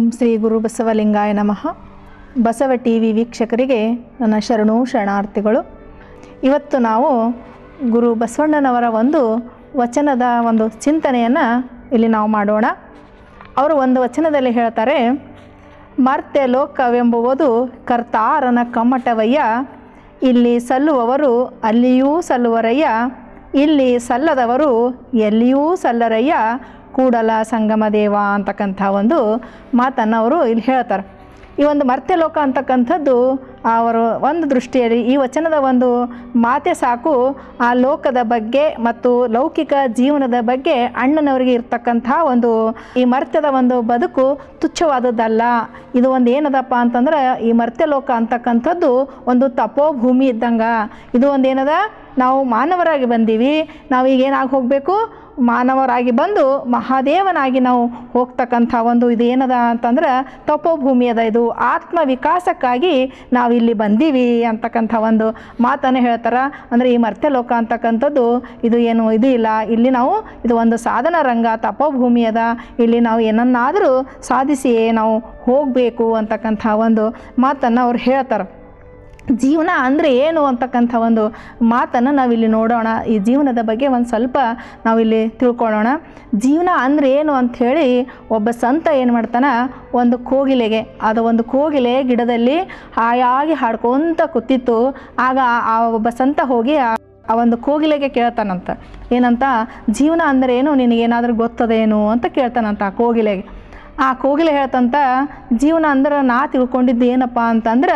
ಶ್ರೀ ಗುರು ಬಸವಲಿಂಗಾಯ ನಮಃ Basava T V ವೀಕ್ಷಕರಿಗೆ ನನ್ನ ಶರಣು ಶರಣಾರ್ಥಿಗಳು ಇವತ್ತು ನಾವು ಗುರು ಬಸವಣ್ಣನವರ ಒಂದು ವಚನದ ಒಂದು ಚಿಂತನೆಯನ್ನು ಇಲ್ಲಿ ನಾವು ಮಾಡೋಣ ಅವರು ಒಂದು ವಚನದಲ್ಲಿ ಹೇಳ್ತಾರೆ ಮರ್ತ್ಯ ಲೋಕವೆಂಬುವುದು ಕರ್ತಾರನ ಕಮ್ಮಟವಯ್ಯ ಇಲ್ಲಿ ಸಲ್ಲುವವರು ಅಲ್ಲಿಯೂ ಸಲ್ಲುವರಯ್ಯ ಇಲ್ಲಿ ಸಲ್ಲದವರು ಎಲ್ಲಿಯೂ ಸಲ್ಲರಯ್ಯ ಕೂಡಲ ಸಂಗಮ ದೇವ ಅಂತಕ್ಕಂಥ ಒಂದು ಮಾತನ್ನು ಅವರು ಇಲ್ಲಿ ಹೇಳ್ತಾರೆ ಈ ಒಂದು ಮರ್ತ್ಯಲೋಕ ಅಂತಕ್ಕಂಥದ್ದು ಅವರು ಒಂದು ದೃಷ್ಟಿಯಲ್ಲಿ ಈ ವಚನದ ಒಂದು ಮಾತೆ ಸಾಕು ಆ ಲೋಕದ ಬಗ್ಗೆ ಮತ್ತು ಲೌಕಿಕ ಜೀವನದ ಬಗ್ಗೆ ಅಣ್ಣನವರಿಗೆ ಇರ್ತಕ್ಕಂಥ ಒಂದು ಈ ಮರ್ತ್ಯದ ಒಂದು ಬದುಕು ತುಚ್ಛವಾದದ್ದಲ್ಲ ಇದು ಒಂದು ಏನದಪ್ಪ ಅಂತಂದ್ರೆ ಈ ಮರ್ತ್ಯಲೋಕ ಅಂತಕ್ಕಂಥದ್ದು ಒಂದು ತಪೋಭೂಮಿ ಇದ್ದಂಗೆ ಇದು ಒಂದು ಏನದ ನಾವು ಮಾನವರಾಗಿ ಬಂದೀವಿ ನಾವು ಈಗ ಏನಾಗಿ ಹೋಗಬೇಕು ಮಾನವರಾಗಿ ಬಂದು ಮಹಾದೇವನಾಗಿ ನಾವು ಹೋಗ್ತಕ್ಕಂಥ ಒಂದು ಇದು ಏನದ ಅಂತಂದ್ರೆ ತಪೋಭೂಮಿ ಅದ ಇದು ಆತ್ಮ ವಿಕಾಸಕ್ಕಾಗಿ ನಾವು ಇಲ್ಲಿ ಬಂದೀವಿ ಅಂತಕ್ಕಂಥ ಒಂದು ಮಾತನ್ನು ಹೇಳ್ತಾರೆ ಅಂದರೆ ಈ ಮರ್ತ್ಯಲೋಕ ಅಂತಕ್ಕಂಥದ್ದು ಇದು ಏನು ಇದು ಇಲ್ಲ ಇಲ್ಲಿ ನಾವು ಇದು ಒಂದು ಸಾಧನ ರಂಗ ತಪೋಭೂಮಿ ಅದ ಇಲ್ಲಿ ನಾವು ಏನನ್ನಾದರೂ ಸಾಧಿಸಿಯೇ ನಾವು ಹೋಗಬೇಕು ಅಂತಕ್ಕಂಥ ಒಂದು ಮಾತನ್ನು ಅವ್ರು ಹೇಳ್ತಾರೆ ಜೀವನ ಅಂದರೆ ಏನು ಅಂತಕ್ಕಂಥ ಒಂದು ಮಾತನ್ನು ನಾವಿಲ್ಲಿ ನೋಡೋಣ ಈ ಜೀವನದ ಬಗ್ಗೆ ಒಂದು ಸ್ವಲ್ಪ ನಾವಿಲ್ಲಿ ತಿಳ್ಕೊಳ್ಳೋಣ ಜೀವನ ಅಂದರೆ ಏನು ಅಂಥೇಳಿ ಒಬ್ಬ ಸಂತ ಏನು ಮಾಡ್ತಾನೆ ಒಂದು ಕೋಗಿಲೆಗೆ ಅದು ಒಂದು ಕೋಗಿಲೆ ಗಿಡದಲ್ಲಿ ಹಾಯಾಗಿ ಹಾಡ್ಕೊತ ಕೂತಿತ್ತು ಆಗ ಆ ಒಬ್ಬ ಸಂತ ಹೋಗಿ ಆ ಆ ಒಂದು ಕೋಗಿಲೆಗೆ ಕೇಳ್ತಾನಂತ ಏನಂತ ಜೀವನ ಅಂದರೆ ಏನು ನಿನಗೇನಾದರೂ ಗೊತ್ತದೇನು ಅಂತ ಕೇಳ್ತಾನಂತ ಆ ಕೋಗಿಲೆಗೆ ಆ ಕೋಗಿಲೆ ಹೇಳ್ತಂತ ಜೀವನ ಅಂದ್ರೆ ನಾ ತಿಳ್ಕೊಂಡಿದ್ದು ಏನಪ್ಪ ಅಂತಂದ್ರೆ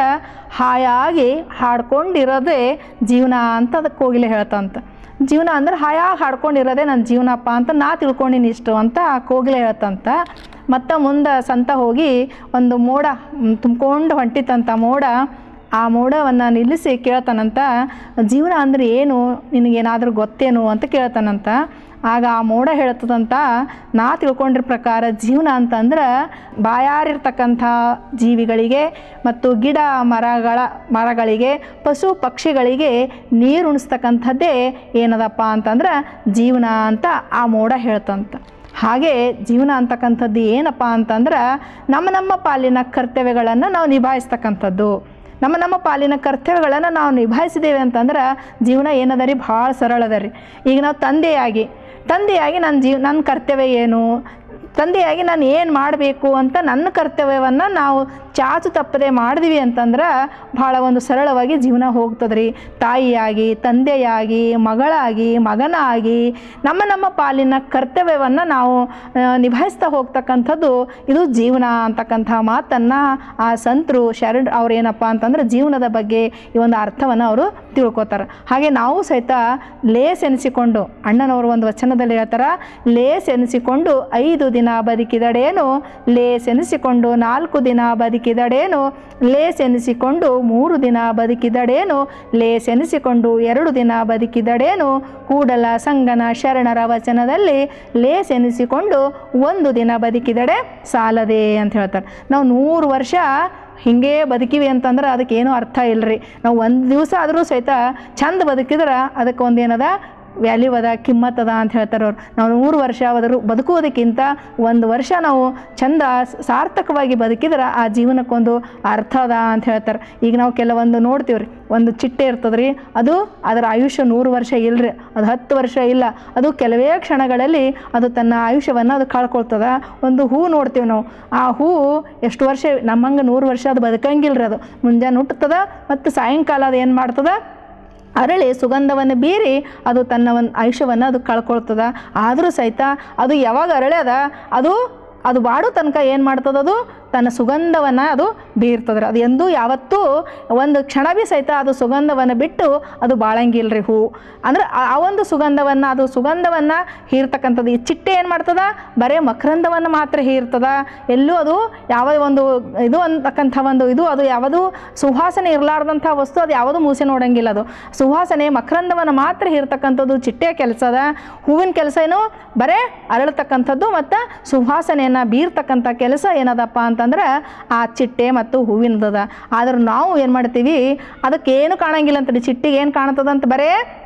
ಹಾಯಾಗಿ ಹಾಡ್ಕೊಂಡಿರೋದೇ ಜೀವನ ಅಂತ ಅದಕ್ಕೆ ಕೋಗಿಲೆ ಹೇಳ್ತಂತ ಜೀವನ ಅಂದ್ರೆ ಹಾಯಾಗಿ ಹಾಡ್ಕೊಂಡಿರೋದೇ ನನ್ನ ಜೀವನಪ್ಪ ಅಂತ ನಾ ತಿಳ್ಕೊಂಡಿನಿ ಇಷ್ಟು ಅಂತ ಆ ಕೋಗಿಲೆ ಹೇಳ್ತಂತ ಮತ್ತು ಮುಂದೆ ಸಂತ ಹೋಗಿ ಒಂದು ಮೋಡ ತುಂಬ್ಕೊಂಡು ಹೊಂಟಿತಂತ ಮೋಡ ಆ ಮೋಡವನ್ನು ನಿಲ್ಲಿಸಿ ಕೇಳ್ತಾನಂತ ಜೀವನ ಅಂದರೆ ಏನು ನಿನಗೇನಾದರೂ ಗೊತ್ತೇನು ಅಂತ ಕೇಳ್ತಾನಂತ ಆಗ ಆ ಮೋಡ ಹೇಳ್ತದಂತ ನಾ ತಿಳ್ಕೊಂಡಿರೋ ಪ್ರಕಾರ ಜೀವನ ಅಂತಂದ್ರೆ ಬಾಯಾರಿರ್ತಕ್ಕಂಥ ಜೀವಿಗಳಿಗೆ ಮತ್ತು ಗಿಡ ಮರಗಳ ಮರಗಳಿಗೆ ಪಶು ಪಕ್ಷಿಗಳಿಗೆ ನೀರು ಉಣಿಸ್ತಕ್ಕಂಥದ್ದೇ ಏನದಪ್ಪ ಅಂತಂದ್ರೆ ಜೀವನ ಅಂತ ಆ ಮೋಡ ಹೇಳ್ತಂತ ಹಾಗೆ ಜೀವನ ಅಂತಕ್ಕಂಥದ್ದು ಏನಪ್ಪ ಅಂತಂದ್ರೆ ನಮ್ಮ ನಮ್ಮ ಪಾಲಿನ ಕರ್ತವ್ಯಗಳನ್ನು ನಾವು ನಿಭಾಯಿಸ್ತಕ್ಕಂಥದ್ದು ನಮ್ಮ ನಮ್ಮ ಪಾಲಿನ ಕರ್ತವ್ಯಗಳನ್ನು ನಾವು ನಿಭಾಯಿಸಿದ್ದೇವೆ ಅಂತಂದ್ರೆ ಜೀವನ ಏನದ ರೀ ಭಾಳ ಸರಳ ಅದ ರೀ ಈಗ ನಾವು ತಂದೆಯಾಗಿ ತಂದೆಯಾಗಿ ನನ್ನ ಜೀವ ನನ್ನ ಕರ್ತವ್ಯ ಏನು ತಂದೆಯಾಗಿ ನಾನು ಏನು ಮಾಡಬೇಕು ಅಂತ ನನ್ನ ಕರ್ತವ್ಯವನ್ನು ನಾವು ಚಾಚು ತಪ್ಪದೆ ಮಾಡಿದ್ವಿ ಅಂತಂದ್ರೆ ಭಾಳ ಒಂದು ಸರಳವಾಗಿ ಜೀವನ ಹೋಗ್ತದೆ ರೀ ತಾಯಿಯಾಗಿ ತಂದೆಯಾಗಿ ಮಗಳಾಗಿ ಮಗನಾಗಿ ನಮ್ಮ ನಮ್ಮ ಪಾಲಿನ ಕರ್ತವ್ಯವನ್ನು ನಾವು ಆ, ನಿಭಾಯಿಸ್ತಾ ಹೋಗ್ತಕ್ಕಂಥದ್ದು ಇದು ಜೀವನ ಅಂತಕ್ಕಂಥ ಮಾತನ್ನು ಆ ಸಂತರು ಶರಣ ಅವ್ರು ಏನಪ್ಪ ಅಂತಂದ್ರೆ ಜೀವನದ ಬಗ್ಗೆ ಈ ಒಂದು ಅರ್ಥವನ್ನು ಅವರು ತಿಳ್ಕೊತಾರೆ ಹಾಗೆ ನಾವು ಸಹಿತ ಲೇಸ್ ಎನಿಸಿಕೊಂಡು ಅಣ್ಣನವರು ಒಂದು ವಚನದಲ್ಲಿ ಹೇಳ್ತಾರೆ ಲೇಸ್ ಎನಿಸಿಕೊಂಡು ಐದು ದಿನ ಬದುಕಿದಡೇನು ಲೇಸ್ ಎನಿಸಿಕೊಂಡು ನಾಲ್ಕು ದಿನ ಬದುಕಿದಡೇನು ಲೇಸ್ ಎನಿಸಿಕೊಂಡು ಮೂರು ದಿನ ಬದುಕಿದಡೇನು ಲೇಸ್ ಎನಿಸಿಕೊಂಡು ಎರಡು ದಿನ ಬದುಕಿದಡೇನು ಕೂಡಲ ಸಂಗನ ಶರಣರ ವಚನದಲ್ಲಿ ಲೇಸ್ ಎನಿಸಿಕೊಂಡು ಒಂದು ದಿನ ಬದುಕಿದಡೆ ಸಾಲದೆ ಅಂತ ಹೇಳ್ತಾರೆ ನಾವು ನೂರು ವರ್ಷ ಹಿಂಗೆ ಬದುಕಿವಿ ಅಂತಂದ್ರೆ ಅದಕ್ಕೆ ಏನೂ ಅರ್ಥ ಇಲ್ಲರಿ ನಾವು ಒಂದು ದಿವಸ ಆದರೂ ಸಹಿತ ಚಂದ ಬದುಕಿದ್ರೆ ಅದಕ್ಕೆ ಒಂದು ಏನದ ವ್ಯಾಲ್ಯೂ ಅದ ಕಿಮ್ಮತ್ತದ ಅಂತ ಹೇಳ್ತಾರೆ ಅವ್ರು ನಾವು ನೂರು ವರ್ಷ ಬದರು ಬದುಕುವುದಕ್ಕಿಂತ ಒಂದು ವರ್ಷ ನಾವು ಚಂದ ಸಾರ್ಥಕವಾಗಿ ಬದುಕಿದ್ರೆ ಆ ಜೀವನಕ್ಕೊಂದು ಅರ್ಥ ಅದ ಅಂತ ಹೇಳ್ತಾರೆ ಈಗ ನಾವು ಕೆಲವೊಂದು ನೋಡ್ತೀವಿ ರೀ ಒಂದು ಚಿಟ್ಟೆ ಇರ್ತದೆ ರೀ ಅದು ಅದರ ಆಯುಷ್ಯ ನೂರು ವರ್ಷ ಇಲ್ಲರಿ ಅದು ಹತ್ತು ವರ್ಷ ಇಲ್ಲ ಅದು ಕೆಲವೇ ಕ್ಷಣಗಳಲ್ಲಿ ಅದು ತನ್ನ ಆಯುಷ್ಯವನ್ನು ಅದು ಕಳ್ಕೊಳ್ತದ ಒಂದು ಹೂ ನೋಡ್ತೀವಿ ನಾವು ಆ ಹೂ ಎಷ್ಟು ವರ್ಷ ನಮ್ಮಂಗೆ ನೂರು ವರ್ಷ ಅದು ಬದುಕಂಗಿಲ್ರಿ ಅದು ಮುಂಜಾನೆ ಹುಟ್ಟುತ್ತದ ಮತ್ತು ಸಾಯಂಕಾಲ ಅದು ಏನು ಮಾಡ್ತದ ಅರಳಿ ಸುಗಂಧವನ್ನು ಬೀರಿ ಅದು ತನ್ನ ಒಂದು ಆಯುಷ್ಯವನ್ನು ಅದು ಕಳ್ಕೊಳ್ತದ ಆದರೂ ಸಹಿತ ಅದು ಯಾವಾಗ ಅರಳ್ಯದ ಅದು ಅದು ಬಾಡೋ ತನಕ ಏನು ಮಾಡ್ತದ ಅದು ತನ್ನ ಸುಗಂಧವನ್ನು ಅದು ಬೀರ್ತದ್ರಿ ಅದು ಎಂದೂ ಯಾವತ್ತೂ ಒಂದು ಕ್ಷಣ ಬಿ ಸಹಿತ ಅದು ಸುಗಂಧವನ್ನು ಬಿಟ್ಟು ಅದು ಬಾಳಂಗಿಲ್ರಿ ಹೂ ಅಂದ್ರೆ ಆ ಆ ಒಂದು ಸುಗಂಧವನ್ನು ಅದು ಸುಗಂಧವನ್ನು ಹೀರ್ತಕ್ಕಂಥದ್ದು ಈ ಚಿಟ್ಟೆ ಏನು ಮಾಡ್ತದ ಬರೇ ಮಕರಂದವನ್ನು ಮಾತ್ರ ಹೀರ್ತದ ಎಲ್ಲೂ ಅದು ಯಾವ ಒಂದು ಇದು ಅಂತಕ್ಕಂಥ ಒಂದು ಇದು ಅದು ಯಾವುದು ಸುವಾಸನೆ ಇರಲಾರ್ದಂಥ ವಸ್ತು ಅದು ಯಾವುದು ಮೂಸೆ ನೋಡಂಗಿಲ್ಲ ಅದು ಸುವಾಸನೆ ಮಕರಂದವನ್ನು ಮಾತ್ರ ಹೀರ್ತಕ್ಕಂಥದ್ದು ಚಿಟ್ಟೆಯ ಕೆಲಸ ಅದ ಹೂವಿನ ಕೆಲಸ ಏನು ಬರೇ ಅರಳತಕ್ಕಂಥದ್ದು ಮತ್ತು ಸುವಾಸನೆಯನ್ನು ಬೀರ್ತಕ್ಕಂಥ ಕೆಲಸ ಏನದಪ್ಪ ಅಂತಂದ್ರೆ ಆ ಚಿಟ್ಟೆ ಮತ್ತು ಹೂವಿನದದ ಆದ್ರೆ ನಾವು ಏನು ಮಾಡ್ತೀವಿ ಅದಕ್ಕೇನು ಕಾಣಂಗಿಲ್ಲ ಅಂತೇಳಿ ಚಿಟ್ಟಿಗೆ ಏನು ಕಾಣ್ತದಂತ ಬರೇ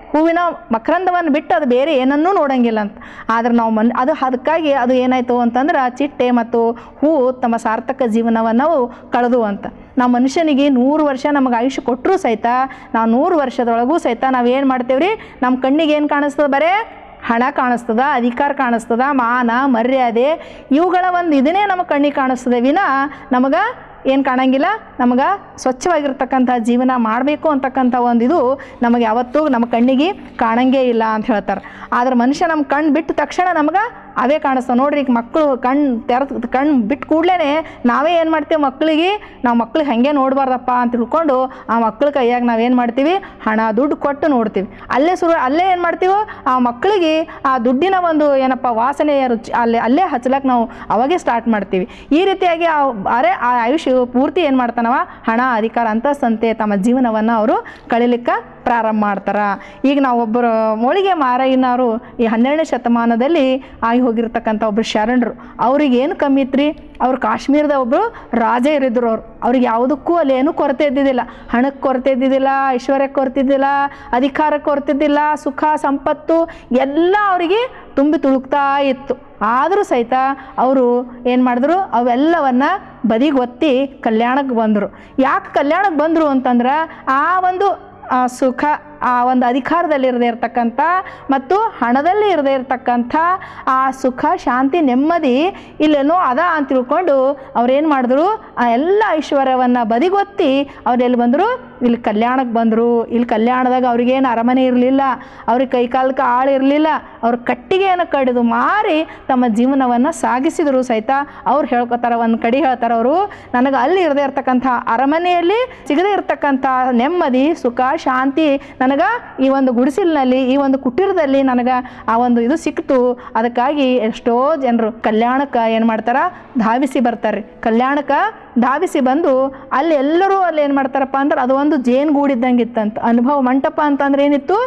ಹೂವಿನ ಮಕರಂದವನ್ನು ಬಿಟ್ಟು ಅದು ಬೇರೆ ಏನನ್ನೂ ನೋಡಂಗಿಲ್ಲ ಅಂತ ಆದ್ರೆ ನಾವು ಮನ್ ಅದು ಅದಕ್ಕಾಗಿ ಅದು ಏನಾಯಿತು ಅಂತಂದ್ರೆ ಚಿಟ್ಟೆ ಮತ್ತು ಹೂವು ತಮ್ಮ ಸಾರ್ಥಕ ಜೀವನವನ್ನು ನಾವು ಕಳೆದು ಅಂತ ನಾವು ಮನುಷ್ಯನಿಗೆ ನೂರು ವರ್ಷ ನಮಗೆ ಆಯುಷ್ಯ ಕೊಟ್ಟರೂ ಸಹಿತ ನಾವು ನೂರು ವರ್ಷದೊಳಗೂ ಸಹಿತ ನಾವು ಏನು ಮಾಡ್ತೇವ್ರಿ ನಮ್ಮ ಕಣ್ಣಿಗೆ ಏನು ಕಾಣಿಸ್ತದೆ ಬರೇ ಹಣ ಕಾಣಿಸ್ತದ ಅಧಿಕಾರ ಕಾಣಿಸ್ತದ ಮಾನ ಮರ್ಯಾದೆ ಇವುಗಳ ಒಂದು ಇದನ್ನೇ ನಮ್ಮ ಕಣ್ಣಿಗೆ ಕಾಣಿಸ್ತದೆ ವಿನ ನಮಗೆ ಏನು ಕಾಣಂಗಿಲ್ಲ ನಮಗೆ ಸ್ವಚ್ಛವಾಗಿರ್ತಕ್ಕಂಥ ಜೀವನ ಮಾಡಬೇಕು ಅಂತಕ್ಕಂಥ ಒಂದು ಇದು ನಮಗೆ ಯಾವತ್ತೂ ನಮ್ಮ ಕಣ್ಣಿಗೆ ಕಾಣಂಗೇ ಇಲ್ಲ ಅಂತ ಹೇಳ್ತಾರೆ ಆದ್ರೆ ಮನುಷ್ಯ ನಮ್ಮ ಕಣ್ಣು ಬಿಟ್ಟ ತಕ್ಷಣ ನಮ್ಗೆ ಅವೇ ಕಾಣಿಸ್ತವೆ ನೋಡ್ರಿ ಈಗ ಮಕ್ಕಳು ಕಣ್ಣು ತೆರೆದು ಕಣ್ಣು ಬಿಟ್ಟು ಕೂಡಲೇ ನಾವೇ ಏನು ಮಾಡ್ತೀವಿ ಮಕ್ಕಳಿಗೆ ನಾವು ಮಕ್ಳಿಗೆ ಹಾಗೆ ನೋಡಬಾರ್ದಪ್ಪ ಅಂತ ತಿಳ್ಕೊಂಡು ಆ ಮಕ್ಳ ಕೈಯಾಗ ನಾವೇನು ಮಾಡ್ತೀವಿ ಹಣ ದುಡ್ಡು ಕೊಟ್ಟು ನೋಡ್ತೀವಿ ಅಲ್ಲೇ ಶುರು ಅಲ್ಲೇ ಏನು ಮಾಡ್ತೀವೋ ಆ ಮಕ್ಕಳಿಗೆ ಆ ದುಡ್ಡಿನ ಒಂದು ಏನಪ್ಪ ವಾಸನೆಯ ರುಚಿ ಅಲ್ಲೇ ಅಲ್ಲೇ ಹಚ್ಚಲಕ್ಕೆ ನಾವು ಅವಾಗೇ ಸ್ಟಾರ್ಟ್ ಮಾಡ್ತೀವಿ ಈ ರೀತಿಯಾಗಿ ಆ ಅರೆ ಆ ಆಯುಷ್ಯ ಪೂರ್ತಿ ಏನು ಮಾಡ್ತಾನವ ಹಣ ಅಧಿಕಾರ ಅಂತಸ್ತಂತೆ ತಮ್ಮ ಜೀವನವನ್ನು ಅವರು ಕಳಿಲಿಕ್ಕೆ ಪ್ರಾರಂಭ ಮಾಡ್ತಾರೆ ಈಗ ನಾವು ಒಬ್ಬರು ಮೋಳಿಗೆ ಮಾರಯ್ಯನವರು ಈ ಹನ್ನೆರಡನೇ ಶತಮಾನದಲ್ಲಿ ಆಗಿ ಹೋಗಿರ್ತಕ್ಕಂಥ ಒಬ್ಬರು ಶರಣರು ಅವ್ರಿಗೆ ಏನು ಕಮ್ಮಿ ಇತ್ರಿ ಅವ್ರು ಕಾಶ್ಮೀರದ ಒಬ್ಬರು ರಾಜ ಇರಿದ್ರು ಅವ್ರು ಅವ್ರಿಗೆ ಯಾವುದಕ್ಕೂ ಅಲ್ಲಿ ಏನೂ ಕೊರತೆ ಇದ್ದಿದ್ದಿಲ್ಲ ಹಣಕ್ಕೆ ಕೊರತೆ ಇದ್ದಿದ್ದಿಲ್ಲ ಐಶ್ವರ್ಯಕ್ಕೆ ಕೊರತೆ ಇದ್ದಿಲ್ಲ ಅಧಿಕಾರಕ್ಕೆ ಕೊರತೆ ಇದ್ದಿಲ್ಲ ಸುಖ ಸಂಪತ್ತು ಎಲ್ಲ ಅವರಿಗೆ ತುಂಬಿ ತುಳುಕ್ತಾ ಇತ್ತು ಆದರೂ ಸಹಿತ ಅವರು ಏನು ಮಾಡಿದ್ರು ಅವೆಲ್ಲವನ್ನು ಬದಿಗೆ ಒತ್ತಿ ಕಲ್ಯಾಣಕ್ಕೆ ಬಂದರು ಯಾಕೆ ಕಲ್ಯಾಣಕ್ಕೆ ಬಂದರು ಅಂತಂದ್ರೆ ಆ ಒಂದು ಆ ಸುಖ ಆ ಒಂದು ಅಧಿಕಾರದಲ್ಲಿ ಇರದೇ ಇರತಕ್ಕಂಥ ಮತ್ತು ಹಣದಲ್ಲಿ ಇರದೇ ಇರತಕ್ಕಂಥ ಆ ಸುಖ ಶಾಂತಿ ನೆಮ್ಮದಿ ಇಲ್ಲೇನೋ ಅದ ಅಂತ ತಿಳ್ಕೊಂಡು ಅವ್ರೇನು ಮಾಡಿದ್ರು ಆ ಎಲ್ಲ ಐಶ್ವರ್ಯವನ್ನು ಬದಿಗೊತ್ತಿ ಅವ್ರು ಎಲ್ಲಿ ಬಂದರು ಇಲ್ಲಿ ಕಲ್ಯಾಣಕ್ಕೆ ಬಂದರು ಇಲ್ಲಿ ಕಲ್ಯಾಣದಾಗ ಅವ್ರಿಗೇನು ಅರಮನೆ ಇರಲಿಲ್ಲ ಅವ್ರಿಗೆ ಕೈ ಕಾಲಕ್ಕೆ ಆಳು ಇರಲಿಲ್ಲ ಅವ್ರ ಕಟ್ಟಿಗೆಯನ್ನು ಕಡಿದು ಮಾರಿ ತಮ್ಮ ಜೀವನವನ್ನು ಸಾಗಿಸಿದರು ಸಹಿತ ಅವ್ರು ಹೇಳ್ಕೊತಾರೆ ಒಂದು ಕಡೆ ಹೇಳ್ತಾರೆ ಅವರು ನನಗೆ ಅಲ್ಲಿ ಇರದೇ ಇರ್ತಕ್ಕಂಥ ಅರಮನೆಯಲ್ಲಿ ಸಿಗದೇ ಇರ್ತಕ್ಕಂಥ ನೆಮ್ಮದಿ ಸುಖ ಶಾಂತಿ ನನಗೆ ಈ ಒಂದು ಗುಡಿಸಿಲಿನಲ್ಲಿ ಈ ಒಂದು ಕುಟೀರದಲ್ಲಿ ನನಗೆ ಆ ಒಂದು ಇದು ಸಿಕ್ತು ಅದಕ್ಕಾಗಿ ಎಷ್ಟೋ ಜನರು ಕಲ್ಯಾಣಕ್ಕೆ ಏನು ಮಾಡ್ತಾರ ಧಾವಿಸಿ ಬರ್ತಾರೆ ಕಲ್ಯಾಣಕ್ಕೆ ಧಾವಿಸಿ ಬಂದು ಅಲ್ಲಿ ಎಲ್ಲರೂ ಅಲ್ಲಿ ಏನು ಮಾಡ್ತಾರಪ್ಪ ಅಂದ್ರೆ ಅದು ಒಂದು ಜೇನು ಗೂಡಿದ್ದಂಗೆ ಇತ್ತಂತ ಅನುಭವ ಮಂಟಪ ಅಂತಂದ್ರೆ ಏನಿತ್ತು